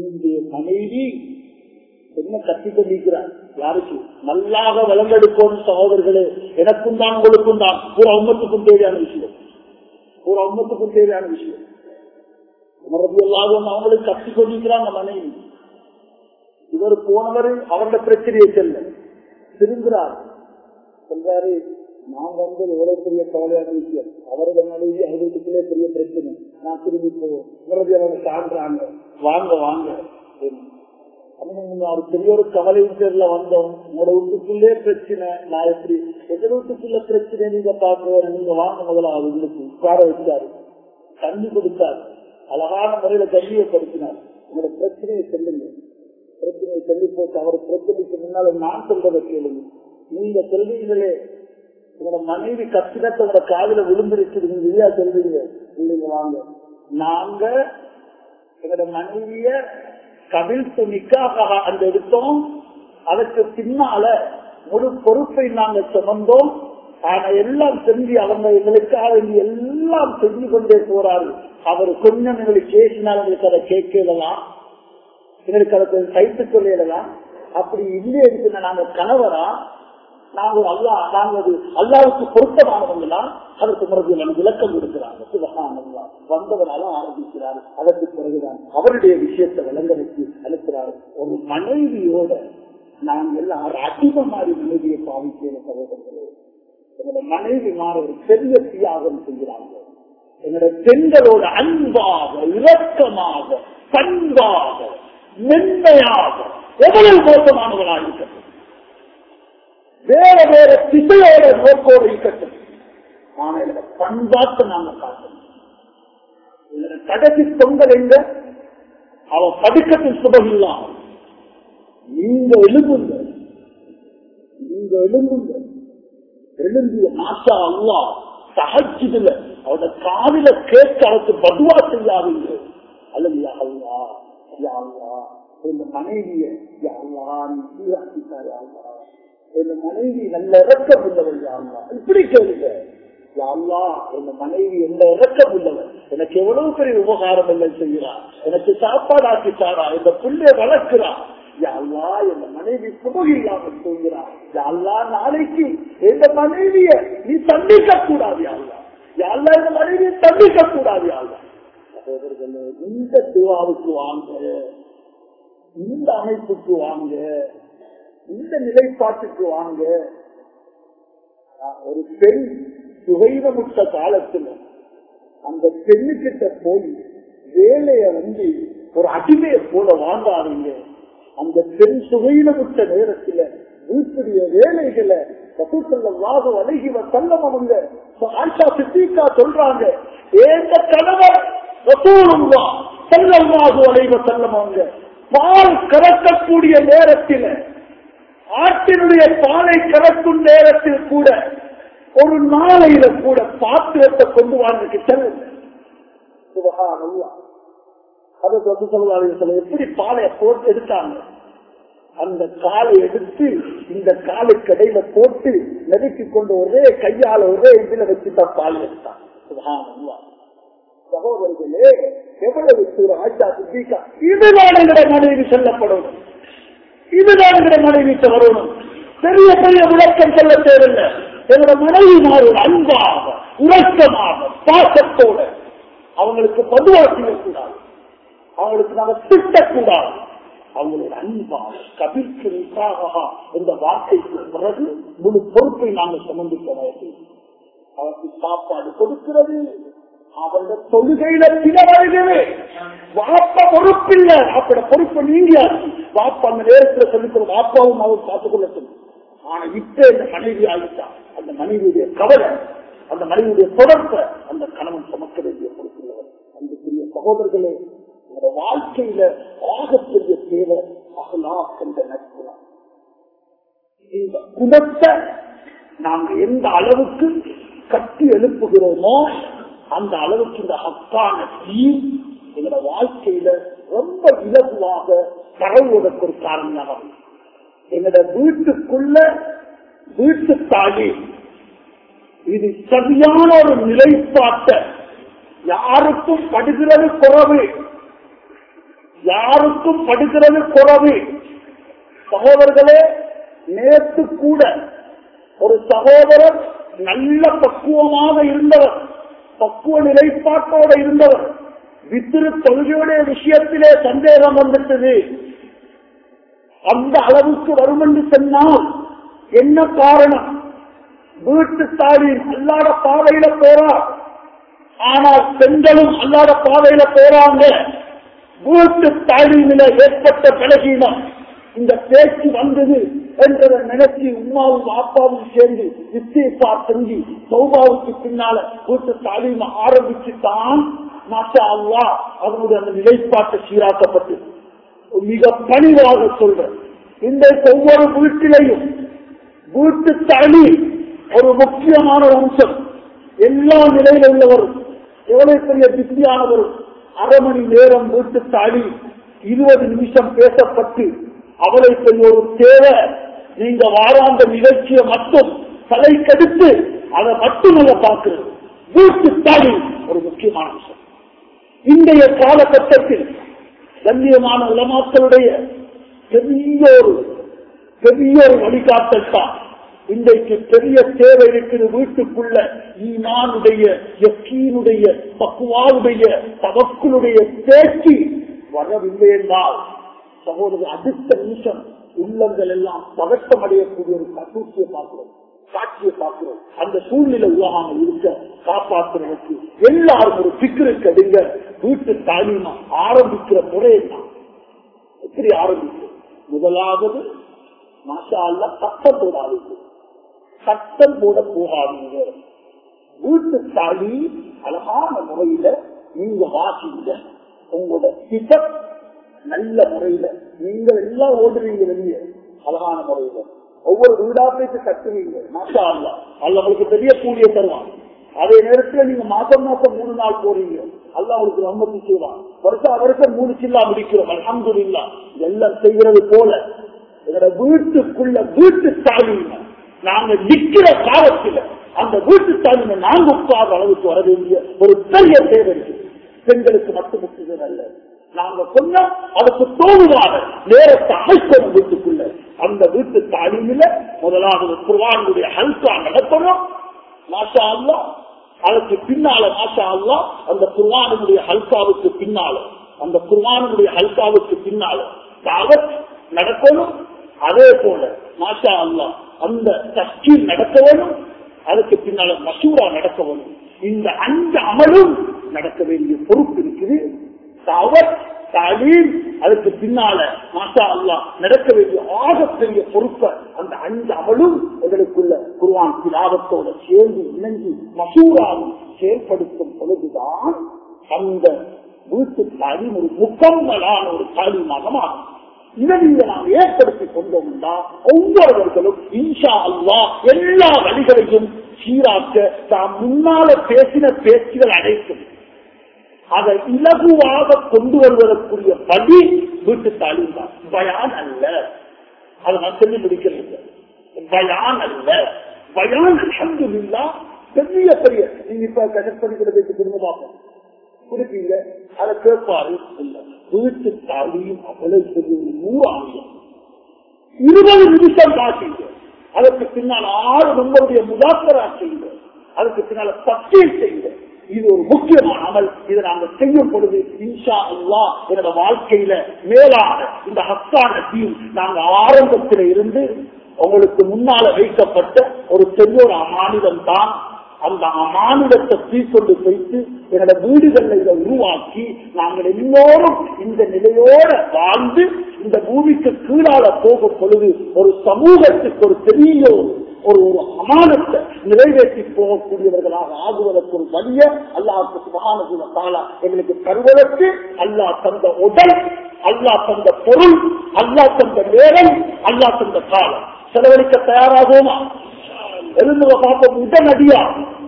என்னுடைய மனைவி என்ன கத்தி கொண்டிருக்கிறார் யாருக்கு நல்லாக வளர்ந்தெடுக்கணும் சகோதரர்களே எனக்கும் தான் உங்களுக்கும் தான் பூரா உம்மத்துக்கும் தேவையான விஷயம் பூரா உம்மத்துக்கும் தேவையான விஷயம் மரபியல்லாகவும் அவங்களுக்கு கத்தி கொண்டிருக்கிறாங்க மனைவி இவர் போனவர் அவருடைய பிரச்சனையை செல்ல திரும்புகிறார் சொல்றாரு நான் வந்து எவ்வளவு பெரிய கவலையான விஷயம் அவரோட மனைவி அவர்களுக்குள்ளே பெரிய பிரச்சனை நான் திரும்பி போவோம் இவரது அவங்க சான்றாங்க வாங்க வாங்க அவர் பெரிய ஒரு கவலை பேர்ல வந்தோம் உங்களோட வீட்டுக்குள்ளே பிரச்சனை நான் எப்படி எங்க வீட்டுக்குள்ள பிரச்சனை நீங்க பாக்குற நீங்க வாங்க முதலாவது உங்களுக்கு உட்கார வச்சாரு தண்ணி கொடுத்தாரு அழகான முறையில கண்ணியப்படுத்தினார் உங்களோட பிரச்சனையை சொல்லுங்க பிரச்சனையை சொல்லி போட்டு அவர் பிரச்சனைக்கு முன்னால நான் சொல்றதை கேளுங்க நீங்க சொல்றீங்களே உங்களோட மனைவி கத்தினத்தை உங்களோட காதல விழுந்திருக்குது நீங்க இல்லையா சொல்றீங்க இல்லைங்க வாங்க நாங்க எங்களோட மனைவிய கபில் துணிக்காக அந்த எடுத்தோம் அதற்கு பின்னால முழு பொறுப்பை நாங்க சுமந்தோம் ஆனா எல்லாம் செஞ்சு அவங்க எங்களுக்காக வேண்டி எல்லாம் செஞ்சு கொண்டே போறாரு அவர் கொஞ்சம் எங்களுக்கு பேசினால் எங்களுக்கு அதை கேட்கலாம் எங்களுக்கு அதை கைத்து சொல்லிடலாம் அப்படி இல்லையே இருக்குன்னா நாங்க கணவரா நாங்கள் அல்லா நாங்கள் அல்லாவுக்கு பொருத்தமானவங்களா அதற்கு முறையில் எனக்கு விளக்கம் கொடுக்கிறாங்க சுபகான் அல்லா வந்தவனால ஆரம்பிக்கிறார் அதற்கு பிறகுதான் அவருடைய விஷயத்தை விளங்க வச்சு அனுப்புகிறார் ஒரு மனைவியோட நாங்கள் எல்லாம் அடிம மாதிரி மனைவியை பாவிக்கிற சகோதரர்களே எங்களோட மனைவி மாற ஒரு பெரிய தியாகம் செய்கிறாங்க எங்களுடைய பெண்களோட அன்பாக இரக்கமாக பண்பாக மென்மையாக எவ்வளவு மோசமானவர்களாக இருக்கிறது வேற வேற திசையோட நோக்கோடு இருக்கட்டும் ஆனா இதுல பண்பாட்டு நாம காட்டணும் இதுல கடைசி தொங்கல் எங்க அவன் படுக்கத்தின் சுபம் இல்லாம நீங்க எழும்புங்க நீங்க எழும்புங்க எழுந்திய மாசா அல்லா சகஜதுல அவட காவில கேட்க அவருக்கு பதுவா செய்யாதீங்க அல்லது யா அல்லா யா அல்லா இந்த மனைவிய யா அல்லா நீ சீராக்கிட்டாரு அல்லா என் மனைவி நல்ல இறக்கம் உள்ளவள் யாருலா இப்படி கேளுங்க யாருலா என் மனைவி எந்த இறக்கம் உள்ளவள் எனக்கு எவ்வளவு பெரிய உபகாரம் எல்லாம் செய்கிறார் எனக்கு சாப்பாடு ஆக்கிட்டாரா இந்த புள்ளைய வளர்க்கிறா யாழ்லா என் மனைவி சுமகு இல்லாமல் தூங்குறார் யாழ்லா நாளைக்கு எந்த மனைவிய நீ தண்டிக்க கூடாது யாழ்லா யாழ்லா இந்த மனைவியை தண்டிக்க கூடாது யாழ்லா சகோதரர்களே இந்த துவாவுக்கு வாங்க இந்த அமைப்புக்கு வாங்க இந்த நிலைப்பாட்டுக்கு வாங்க ஒரு பெண் சுகைவமுட்ட காலத்துல அந்த பெண்ணுக்கிட்ட போய் வேலைய வந்து ஒரு அடிமைய போல வாங்காதீங்க அந்த பெண் சுகையினமுட்ட நேரத்துல வீட்டுடைய வேலைகளை கபூசல்லாக வழங்கி செல்லம் அவங்க ஆஷா சித்திகா சொல்றாங்க ஏந்த கணவர் ரசூலுல்லா செல்லமாக வளைவ செல்லம் அவங்க பால் கறக்கக்கூடிய நேரத்தில் ஆட்டினுடைய பாலை கறக்கும் நேரத்தில் கூட ஒரு நாளையில கூட பாத்திரத்தை கொண்டு வாழ்ந்துக்கு செல்லுங்க அதை வந்து சொல்லுவாங்க எப்படி பாலையை போட்டு எடுத்தாங்க அந்த காலை எடுத்து இந்த காலுக்கு இடையில போட்டு நெருக்கி கொண்டு ஒரே கையால ஒரே இதுல வச்சுதான் பால் எடுத்தான் சுபஹானல்லாஹ். சகோதரர்களே எவ்வளவு தூர ஆச்சா சித்திகா இதுதான் எங்களுடைய மனைவி செல்லப்படும் இதுதான் எங்களுடைய மனைவி வரணும் பெரிய பெரிய விளக்கம் சொல்ல தேவையில்லை எங்களோட மனைவி மாறும் அன்பாக உறக்கமாக பாசத்தோட அவங்களுக்கு பதுவா செய்யக்கூடாது அவங்களுக்கு நாம திட்டக்கூடாது அவங்களோட அன்பாக கபிற்கு நிசாகா என்ற வார்த்தைக்கு பிறகு முழு பொறுப்பை நாங்கள் சுமந்திக்க வேண்டும் அவருக்கு சாப்பாடு கொடுக்கிறது அவருடைய தொழுகையில சில வருகிறது வாப்ப பொறுப்பில்லை அப்பட பொறுப்பு நீங்கியாச்சு வாப்பா அந்த நேரத்தில் சொல்லிக்கொள்ள வாப்பாவும் அவர் பார்த்துக் கொள்ளட்டும் ஆனா இப்ப இந்த மனைவி ஆகிட்டா அந்த மனைவியுடைய கவலை அந்த மனைவியுடைய தொடர்பை அந்த கணவன் சுமக்க வேண்டிய பொறுப்புள்ளவர் அந்த பெரிய சகோதரர்களே உங்களோட வாழ்க்கையில ஆகப்பெரிய தேவை அகலா என்ற நட்பு இந்த குணத்தை நாங்க எந்த அளவுக்கு கட்டி எழுப்புகிறோமோ அந்த அளவுக்கு இந்த ஹக்கான தீர் எங்களோட வாழ்க்கையில ரொம்ப இலகுவாக பரவுவதற்கு ஒரு காரணமாக எங்களோட வீட்டுக்குள்ள வீட்டு தாலி இது சரியான ஒரு நிலைப்பாட்ட யாருக்கும் படுகிறது குறவு யாருக்கும் படுகிறது குறவு சகோதரர்களே நேற்று கூட ஒரு சகோதரர் நல்ல பக்குவமாக இருந்தவர் பக்குவ நிலைப்பாட்டோட இருந்தவர் வித்திரு தொழுகையுடைய விஷயத்திலே சந்தேகம் வந்துட்டது அந்த அளவுக்கு வரும் என்று சொன்னால் என்ன காரணம் வீட்டு தாடி அல்லாத பாதையில போறா ஆனால் பெண்களும் அல்லாத பாதையில போறாங்க வீட்டு தாடியில ஏற்பட்ட பலகீனம் இந்த பேச்சு வந்தது என்றதை நினைச்சு உமாவும் பாப்பாவும் சேர்ந்து வித்தியப்பா செஞ்சு சௌபாவுக்கு பின்னால வீட்டு தாலீம ஆரம்பிச்சுதான் மாஷா அல்லா அதனுடைய அந்த நிலைப்பாட்டை சீராக்கப்பட்டு மிக பணிவாக சொல்றேன் இந்த ஒவ்வொரு வீட்டிலையும் வீட்டு தனி ஒரு முக்கியமான அம்சம் எல்லா நிலையில உள்ளவரும் எவ்வளவு பெரிய பிஸியானவரும் அரை மணி நேரம் வீட்டு தாடி இருபது நிமிஷம் பேசப்பட்டு அவளை பெரிய ஒரு தேவை நீங்க வாராந்த நிகழ்ச்சியை மட்டும் தலை கெடுத்து அதை மட்டுமல்ல பார்க்கிறது வீட்டு தாடி ஒரு முக்கியமான அம்சம் இன்றைய காலகட்டத்தில் கண்ணியமான உலமாக்களுடைய பெரிய ஒரு பெரிய ஒரு வழிகாட்டல் தான் இன்றைக்கு பெரிய தேவை இருக்குது வீட்டுக்குள்ள ஈமானுடைய யக்கீனுடைய பக்குவாவுடைய தவக்குளுடைய பேச்சு வரவில்லை என்றால் சகோதரர் அடுத்த நிமிஷம் உள்ளங்கள் எல்லாம் பதட்டம் அடையக்கூடிய ஒரு கட்டூசியை பார்க்கிறோம் காட்சியை பார்க்கிறோம் அந்த சூழ்நிலை உலகாமல் இருக்க காப்பாற்றுவதற்கு எல்லாரும் ஒரு பிக்கரு கடுங்க வீட்டு தாலிமா ஆரம்பிக்கிற முறை என்ன எப்படி ஆரம்பிக்கும் முதலாவது மாஷா அல்ல சட்டம் போடாதீங்க சட்டம் போட போகாதீங்க வீட்டு தாலி அழகான முறையில நீங்க வாசிங்க உங்களோட சிபத் நல்ல முறையில நீங்க எல்லாம் ஓடுறீங்க வெளியே அழகான முறையில ஒவ்வொரு வீடா போயிட்டு கட்டுவீங்க மாஷா அல்ல அல்ல உங்களுக்கு பெரிய கூலிய தருவான் அதே நேரத்துல நீங்க மாசம் மாசம் மூணு நாள் போறீங்க அல்ல உங்களுக்கு ரம்மத்தி செய்வான் வருஷம் வருஷம் மூணு சில்லா முடிக்கிறோம் அலமது இல்லா எல்லாம் செய்கிறது போல எங்களோட வீட்டுக்குள்ள வீட்டு தாலிமை நாங்க நிக்கிற காலத்துல அந்த வீட்டு தாலிமை நாங்க உட்கார அளவுக்கு வர வேண்டிய ஒரு பெரிய தேவை இருக்கு பெண்களுக்கு மட்டும் முக்கியம் அல்ல நாங்க சொன்னோம் அதுக்கு தோதுவாக நேரத்தை அமைக்கணும் வீட்டுக்குள்ள அந்த வீட்டு தாலிமில முதலாவது குர்வானுடைய ஹல்கா நடத்தணும் மாஷா அல்லா அதுக்கு பின்னால மாஷா அல்லா அந்த குர்வானுடைய ஹல்காவுக்கு பின்னால அந்த குர்வானுடைய ஹல்காவுக்கு பின்னால தாவத் நடக்கணும் அதே போல மாஷா அல்லா அந்த தஸ்கீர் நடக்க வேணும் அதுக்கு பின்னால மசூரா நடக்க வேணும் இந்த அஞ்சு அமலும் நடக்க வேண்டிய பொறுப்பு இருக்குது தாவத் தாலீம் அதுக்கு பின்னால மாஷா அல்லா நடக்க வேண்டிய ஆகப்பெரிய பொறுப்பை அந்த அஞ்சு அமலும் எங்களுக்குள்ள குருவான் திலாவத்தோட சேர்ந்து இணைஞ்சு மசூராவும் செயல்படுத்தும் பொழுதுதான் அந்த வீட்டு தாலீம் ஒரு முக்கம்மலான ஒரு தாலீமாக மாறும் இதை நீங்க நாம் ஏற்படுத்தி கொண்டோம்னா ஒவ்வொருவர்களும் இன்ஷா அல்லா எல்லா வழிகளையும் சீராக்க தாம் முன்னால பேசின பேச்சுகள் அடைக்கும் அதை இலகுவாக கொண்டு வருவதற்குரிய படி வீட்டு தாலீம் தான் பயான் அல்ல அதை நான் சொல்லி முடிக்கிறது பயான் அல்ல பயான் அலமதுல்லா பெரிய பெரிய நீங்க இப்ப கனெக்ட் பண்ணிக்கிறதை திரும்ப பார்ப்போம் கொடுப்பீங்க அதை கேட்பாரு இல்லை வீட்டு தாலியும் அவ்வளவு பெரிய ஒரு நூறு ஆயிரம் இருபது நிமிஷம் காட்டீங்க அதற்கு பின்னால் ஆறு நம்மளுடைய முதாக்கரா செய்யுங்க அதுக்கு பின்னால பட்டியல் செய்யுங்க இது ஒரு முக்கியமான அமல் இதை நாங்க செய்யும் பொழுது இன்ஷா அல்லா என்னோட வாழ்க்கையில மேலான இந்த ஹக்கான தீம் நாங்க ஆரம்பத்தில் இருந்து உங்களுக்கு முன்னால வைக்கப்பட்ட ஒரு பெரிய ஒரு அமானிதம் தான் அந்த அமானிதத்தை தீக்கொண்டு வைத்து என்னோட வீடுகளில் இதை உருவாக்கி நாங்கள் எல்லோரும் இந்த நிலையோட வாழ்ந்து இந்த பூமிக்கு கீழால போகும் பொழுது ஒரு சமூகத்துக்கு ஒரு பெரிய ஒரு ஒரு அமானத்தை நிறைவேற்றி போகக்கூடியவர்களாக ஆகுவதற்கு ஒரு வழிய அல்லாஹுக்கு சுபகான தாலா எங்களுக்கு தருவதற்கு அல்லாஹ் தந்த உடல் அல்லாஹ் தந்த பொருள் அல்லாஹ் தந்த நேரம் அல்லாஹ் தந்த காலம் செலவழிக்க தயாராகுமா எழுந்துவ பார்ப்போம் உடனடியா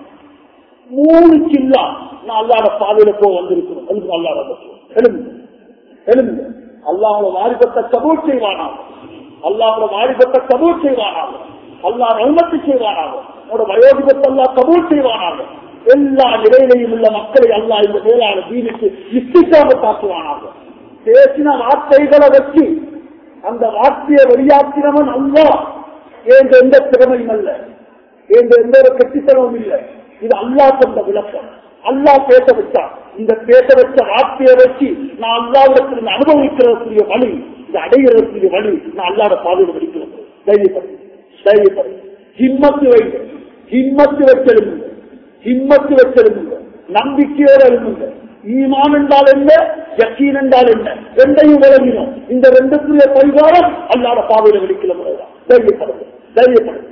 மூணு சில்லா நான் அல்லாத பாதையில போக வந்திருக்கிறோம் எழுந்து அல்லாத எழுந்து எழுந்து அல்லாஹோட வாரிபத்தை கபூர் செய்வானாக அல்லாஹோட வாரிபத்தை கபூர் செய்வானாக அல்லாஹ் ரஹமத்து செய்வானாக உன்னோட வயோதிபத்தை அல்லா கபூர் செய்வானாக எல்லா நிலையிலையும் உள்ள மக்களை அல்லாஹ் இந்த மேலான தீனுக்கு இஸ்திக்காக தாக்குவானாக பேசின வார்த்தைகளை வச்சு அந்த வார்த்தையை வெளியாக்கினவன் அல்லா என்ற எந்த திறமையும் அல்ல என்ற எந்த ஒரு கெட்டித்தனமும் இல்லை இது அல்லா தந்த விளக்கம் அல்லா பேச வச்சா இந்த பேச வச்ச வார்த்தையை வச்சு நான் அல்லாவிடத்தில் அனுபவிக்கிறதுக்குரிய வழி இது அடைகிறதுக்குரிய வழி நான் அல்லாத பாதையில் படிக்கிறது தைரியப்படு தைரியப்படு ஹிம்மத்து வைங்க ஹிம்மத்து வச்செழுங்க ஹிம்மத்து வச்செழுங்க நம்பிக்கையோடு எழுதுங்க ஈமான் என்றால் என்ன யக்கீன் என்றால் என்ன ரெண்டையும் விளங்கினோம் இந்த ரெண்டுக்குரிய பரிகாரம் அல்லாத பாதையில வெடிக்கல முறைதான் தைரியப்படுது தைரியப்படுது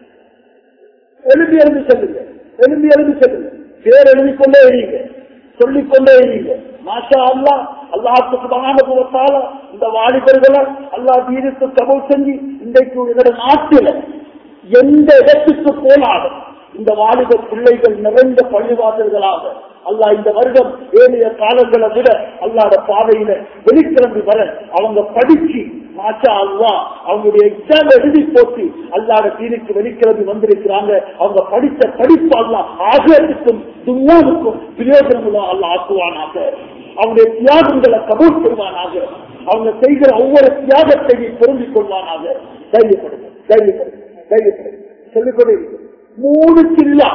எழுதி எழுதி செல்லுங்க எழுதி எழுதி செல்லுங்க பேர் எழுதிக்கொண்டே எறியுங்க சொல்லிக்கொண்டே எறியுங்க மாஷா அல்லா அல்லாஹுக்கு மகானுபவத்தால இந்த வாலிபர்களை அல்லா தீனுக்கு கபல் செஞ்சு இன்றைக்கு இதோட நாட்டில எந்த இடத்துக்கு போனாலும் இந்த வாலிப பிள்ளைகள் நிறைந்த பள்ளிவாசல்களாக அல்லா இந்த வருடம் ஏழைய காலங்களை விட அல்லாத பாதையில வெளிக்கிளம்பி வர அவங்க படிச்சு மாச்சா அல்லா அவங்களுடைய எக்ஸாம் எழுதி போட்டு அல்லாத தீனுக்கு வெளிக்கிளம்பி வந்திருக்கிறாங்க அவங்க படித்த படிப்பு அல்லா ஆகியத்துக்கும் துன்யாவுக்கும் பிரயோஜனம் அல்ல ஆக்குவானாக அவங்களுடைய தியாகங்களை கபூல் செய்வானாக அவங்க செய்கிற ஒவ்வொரு தியாகத்தையும் பொருந்திக் கொள்வானாக தைரியப்படுங்க தைரியப்படுங்க தைரியப்படுங்க சொல்லிக்கொண்டே இருக்கு மூணு சில்லா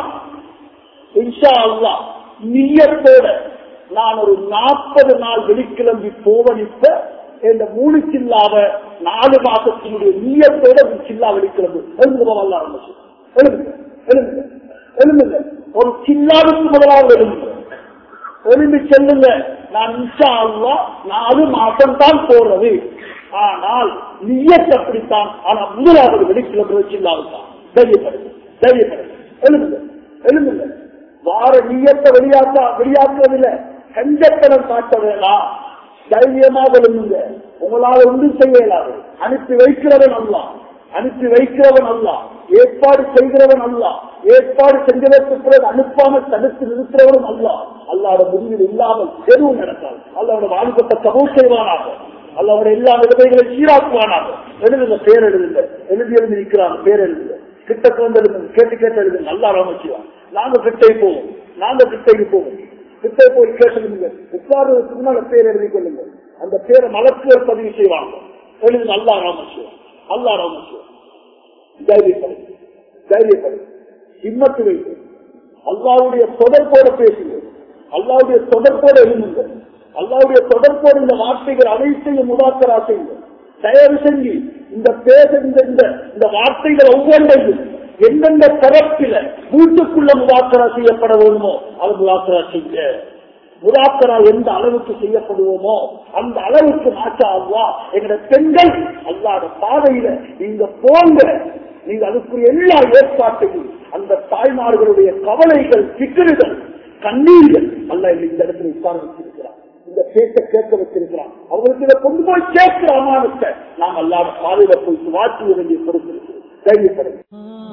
இன்ஷா அல்லா நீயத்தோட நான் ஒரு நாற்பது நாள் வெளிக்கிளம்பி போவனிப்ப இந்த மூணு சில்லாவ நாலு மாசத்தினுடைய நீயத்தோட ஒரு சில்லா வெளிக்கிளம்பு எழுந்துருவா ஆரம்பிச்சு எழுதுங்க எழுதுங்க எழுதுங்க ஒரு சில்லாவுக்கு முதலாவது எழுதுங்க எழுந்து செல்லுங்க நான் இன்ஷா அல்லா நாலு மாசம் தான் போறது ஆனால் நீயத் அப்படித்தான் ஆனா முதலாவது வெளிக்கிளம்புறது சில்லாவுதான் தைரியப்படுது தைரியப்படுது எழுதுங்க எழுதுங்க வார நீயத்தை வெளியாக்க வெளியாக்குவதில்ல கஞ்சத்தனம் காட்ட வேணாம் தைரியமாக எழுதுங்க உங்களால் ஒன்றும் செய்ய இயலாது அனுப்பி வைக்கிறவன் அல்ல அனுப்பி வைக்கிறவன் அல்ல ஏற்பாடு செய்கிறவன் அல்ல ஏற்பாடு செஞ்சதற்கு பிறகு அனுப்பாமல் தடுத்து நிறுத்துறவனும் அல்ல அல்லாத முடிவில் இல்லாமல் எதுவும் நடக்காது அல்லாவோட வாழ்க்கை கபூர் செய்வானாக அல்லாவோட எல்லா விதவைகளை சீராக்குவானாக எழுதுங்க பேர் எழுதுங்க எழுதி எழுதி நிற்கிறாங்க பேர் எழுதுங்க கிட்டக்கு வந்து எழுதுங்க கேட்டு கேட்டு எழுதுங்க நல்லா ராமச்சிவா நாங்க கிட்டை போவோம் நாங்க கிட்டைக்கு போவோம் கிட்டை போய் கேட்டுங்க உட்கார்றதுக்கு முன்னால பேர் எழுதி கொள்ளுங்க அந்த பேரை மலக்குவர் பதிவு செய்வாங்க எழுதுங்க அல்லா ராமச்சிவா அல்லா ராமச்சிவா தைரியப்படு தைரியப்படு ஹிம்மத்து வைத்து அல்லாவுடைய தொடர்போட பேசுங்க அல்லாவுடைய தொடர்போட எழுதுங்க அல்லாவுடைய தொடர்போடு இந்த வார்த்தைகள் அனைத்தையும் முதாக்கரா செய்யுங்க தயவு செஞ்சு இந்த பேச இந்த இந்த வார்த்தைகள் ஒவ்வொன்றையும் எந்தெந்த தரப்பில வீட்டுக்குள்ள முதாக்கரா செய்யப்பட வேணுமோ அது முதாக்கரா செய்ய முதாக்கரா எந்த அளவுக்கு செய்யப்படுவோமோ அந்த அளவுக்கு மாற்றா அல்லா எங்க பெண்கள் அல்லாத பாதையில நீங்க போங்க நீங்க அதுக்குரிய எல்லா ஏற்பாட்டையும் அந்த தாய்மார்களுடைய கவலைகள் சிக்கல்கள் கண்ணீர்கள் அல்ல இந்த இடத்துல உட்கார வச்சிருக்கிறார் இந்த பேச்ச கேட்க வச்சிருக்கிறான் அவங்களுக்கு இதை கொண்டு போய் சேர்க்கிற அமானத்தை நாம் அல்லாத பாதையில போய் வாட்டி வேண்டிய பொறுப்பு இருக்கு தைரியப்படுங்க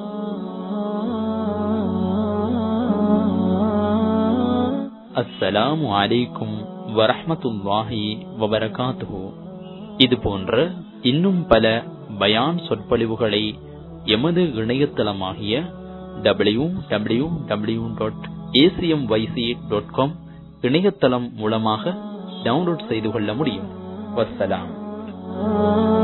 அஸ்ஸலாமு அலைக்கும் வரஹ்மத்துல்லாஹி வபரகாத்துஹு இது போன்ற இன்னும் பல பயான் சொற்பொழிவுகளை எமது இணையதளமாகிய W W W dot ACM YC dot com இணையதளம் மூலமாக டவுன்லோட் செய்து கொள்ள முடியும் வசலாம்